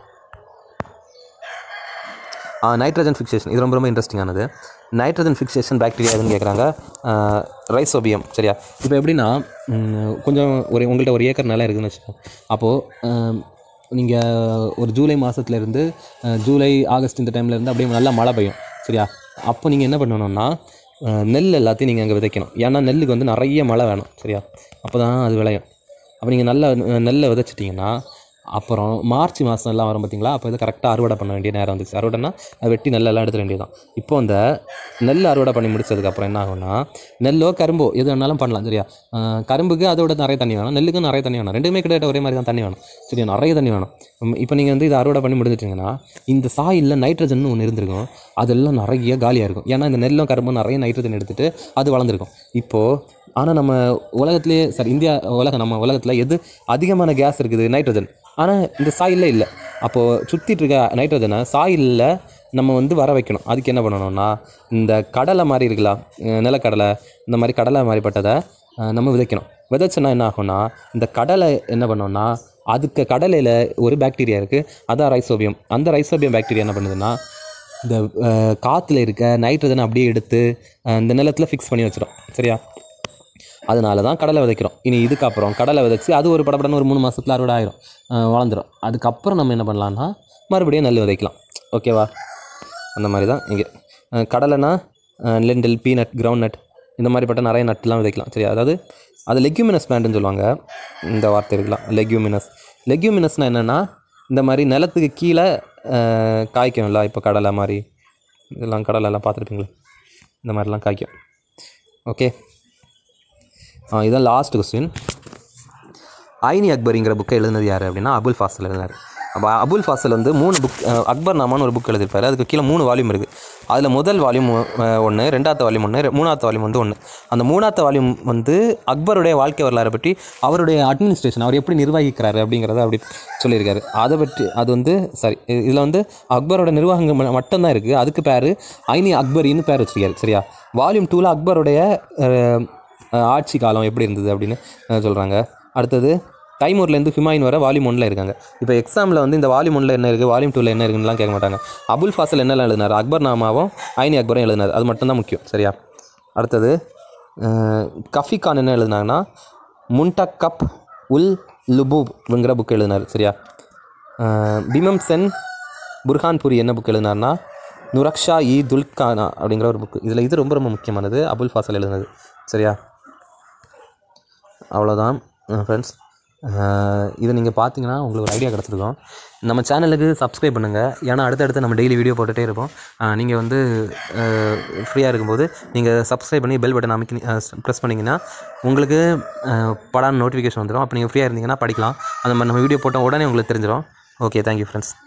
நைட்ரஜன் ஃபிக்சேஷன் இது ரொம்ப ரொம்ப இன்ட்ரெஸ்டிங்கானது நைட்ரஜன் ஃபிக்சேஷன் பாக்டீரியா எதுன்னு கேட்குறாங்க ரைசோபியம் சரியா இப்போ எப்படின்னா ம், கொஞ்சம் ஒரு உங்கள்கிட்ட ஒரு ஏக்கர் நிலம் இருக்குதுன்னு வச்சுக்கோங்க அப்போது நீங்கள் ஒரு ஜூலை மாதத்துலேருந்து ஜூலை ஆகஸ்ட் இந்த டைம்ல இருந்து அப்படியே நல்லா மழை பெய்யும் சரியா அப்போ நீங்கள் என்ன பண்ணணும்னா அஹ், நெல் எல்லாத்தையும் நீங்கள் அங்கே விதைக்கணும் ஏன்னா நெல்லுக்கு வந்து நிறைய மழை வேணும் சரியா அப்போ தான் அது விளையும் அப்போ நீங்கள் நல்ல நெல்லை விதைச்சிட்டிங்கன்னா அப்புறம் மார்ச் மாதம் எல்லாம் வரும் பார்த்தீங்களா அப்போ இதை கரெக்டாக அறுவடை பண்ண வேண்டிய நேரம் வந்துச்சு அறுவடைனா அதை வெட்டி நெல்லெல்லாம் எடுத்துட வேண்டியதான் இப்போ அந்த நெல் அறுவடை பண்ணி முடிச்சதுக்கப்புறம் என்ன ஆகும்னா நெல்லோ கரும்போ எது வேணாலும் பண்ணலாம் சரியா ஆஹ் கரும்புக்கு அதோட நிறைய தண்ணி வேணும் நெல்லுக்கும் நிறைய தண்ணி வேணும் ரெண்டுமே கிட்டத்தட்ட ஒரே மாதிரி தான் தண்ணி வேணும் சரியா நிறைய தண்ணி வேணும் உம் இப்போ நீங்கள் வந்து இதை அறுவடை பண்ணி முடிஞ்சிட்டிங்கன்னா இந்த சாயிலில் நைட்ரஜன் ஒன்று இருந்திருக்கும் அதெல்லாம் நிறைய காலியாக இருக்கும் ஏன்னா இந்த நெல்லும் கரும்பும் நிறைய நைட்ரஜன் எடுத்துகிட்டு அது வளர்ந்துருக்கும் இப்போது ஆனால் நம்ம உலகத்திலேயே சரி இந்தியா உலகம் நம்ம உலகத்தில் எது அதிகமான கேஸ் இருக்குது நைட்ரஜன் ஆனால் இந்த சாயிலில் இல்லை அப்போது சுற்றிட்டு இருக்க நைட்ரஜனை சாயிலில் நம்ம வந்து வர வைக்கணும் அதுக்கு என்ன பண்ணணும்னா இந்த கடலை மாதிரி இருக்கலாம் அஹ் நிலக்கடலை இந்த மாதிரி கடலை மாதிரிப்பட்டதை அஹ் நம்ம விதைக்கணும் விதைச்சோன்னா என்ன ஆகும்னா இந்த கடலை என்ன பண்ணோம்னா அதுக்கு கடலையில் ஒரு பாக்டீரியா இருக்குது அதான் ரைசோபியம் அந்த ரைசோபியம் பாக்டீரியா என்ன பண்ணுதுன்னா இந்த அஹ், காத்துல இருக்க நைட்ரஜனை அப்படியே எடுத்து அஹ், இந்த நிலத்தில் ஃபிக்ஸ் பண்ணி வச்சிடும் சரியா அதனால தான் கடலை விதைக்கிறோம் இனி இதுக்கப்புறம் கடலை விதைச்சி அது ஒரு படப்படன்னு ஒரு மூணு மாதத்துல அறுவடை ஆயிரும் அஹ், வளர்ந்துரும் அதுக்கப்புறம் நம்ம என்ன பண்ணலாம்னா மறுபடியும் நெல் விதைக்கலாம் ஓகேவா அந்த மாதிரி தான் இங்கே கடலைனா லெண்டில் பீனட் கிரவுண்ட் நட் இந்த மாதிரிப்பட்ட நிறைய நட்லாம் விதைக்கலாம் சரியா அதாவது அது லெக்யூமினஸ் பிளான்ட்னு சொல்லுவாங்க இந்த வார்த்தை இருக்கலாம் லெக்யூமினஸ் லெக்யூமினஸ்னால் என்னென்னா இந்த மாதிரி நிலத்துக்கு கீழே அஹ், காய்க்கும்ல இப்போ கடலை மாதிரி இதெல்லாம் கடலை எல்லாம் பார்த்துருப்பீங்களா இந்த மாதிரிலாம் காய்க்கும் ஓகே ஆ இதான் லாஸ்ட் கொஸ்டின் ஐனி அக்பரிங்கிற புக்கை எழுதுனது யார் அப்படின்னா அபுல் ஃபாசல் எழுதினார் அப்போ அபுல் ஃபாசல் வந்து மூணு புக் அக்பர் நாமான்னு ஒரு புக் எழுதியிருப்பாரு அதுக்கு கீழே மூணு வால்யூம் இருக்குது அதில் முதல் வால்யூம் ஒன்று ரெண்டாவது வால்யூம் ஒன்று மூணாவது வால்யூம் வந்து ஒன்று அந்த மூணாவது வால்யூம் வந்து அக்பருடைய வாழ்க்கை வரலாறை பற்றி அவருடைய அட்மினிஸ்ட்ரேஷன் அவர் எப்படி நிர்வகிக்கிறாரு அப்படிங்கிறத அப்படி சொல்லியிருக்காரு அதை பற்றி அது வந்து சாரி இதில் வந்து அக்பரோட நிர்வாகம் ம- மட்டும்தான் இருக்குது அதுக்கு பேர் ஐனி அக்பரின்னு பேர் வச்சிருக்காரு சரியா வால்யூம் டூவில் அக்பருடைய அஹ், அஹ், ஆட்சி காலம் எப்படி இருந்தது அப்படின்னு சொல்கிறாங்க அடுத்தது தைமூர்லேருந்து ஹுமாயூன் வர வால்யூம் ஒன்றில் இருக்காங்க இப்போ எக்ஸாமில் வந்து இந்த வால்யூம் ஒன்றில் என்ன இருக்குது வால்யூம் டூவில் என்ன இருக்குன்னுலாம் கேட்க மாட்டாங்க அபுல் ஃபாசல் என்னெல்லாம் எழுதினார் அக்பர் நாமாவும் ஐனி அக்பரும் எழுதினார் அது மட்டும்தான் முக்கியம் சரியா அடுத்தது அஹ், கஃபி கான் என்ன எழுதினாங்கன்னா முன்டக் கப் உல் லுபூப்ங்கிற புக் எழுதினார் சரியா அஹ், பிமம் சென் புர்ஹான்புரி என்ன புக் எழுதினார்னா நுரக்ஷா இ துல்கானா அப்படிங்கிற ஒரு புக் இதில் இது ரொம்ப ரொம்ப முக்கியமானது அபுல் ஃபாசல் எழுதினது சரியா அவ்வளோதான் ஃப்ரெண்ட்ஸ் ஆஹ் இதை நீங்கள் பார்த்தீங்கன்னா உங்களுக்கு ஒரு ஐடியா கிடச்சிருக்கும் நம்ம சேனலுக்கு சப்ஸ்கிரைப் பண்ணுங்கள் ஏன்னா அடுத்தடுத்து நம்ம டெய்லி வீடியோ போட்டுகிட்டே இருப்போம் நீங்கள் வந்து ஃப்ரீயாக இருக்கும்போது நீங்கள் சப்ஸ்கிரைப் பண்ணி பெல் பட்டன் அமைக்கி ப்ரெஸ் பண்ணிங்கன்னா உங்களுக்கு படான நோட்டிஃபிகேஷன் வந்துடும் அப்போ நீங்கள் ஃப்ரீயாக இருந்தீங்கன்னா படிக்கலாம் அந்த மாதிரி நம்ம வீடியோ போட்டால் உடனே உங்களுக்கு தெரிஞ்சிடும் ஓகே தேங்க்யூ ஃப்ரெண்ட்ஸ்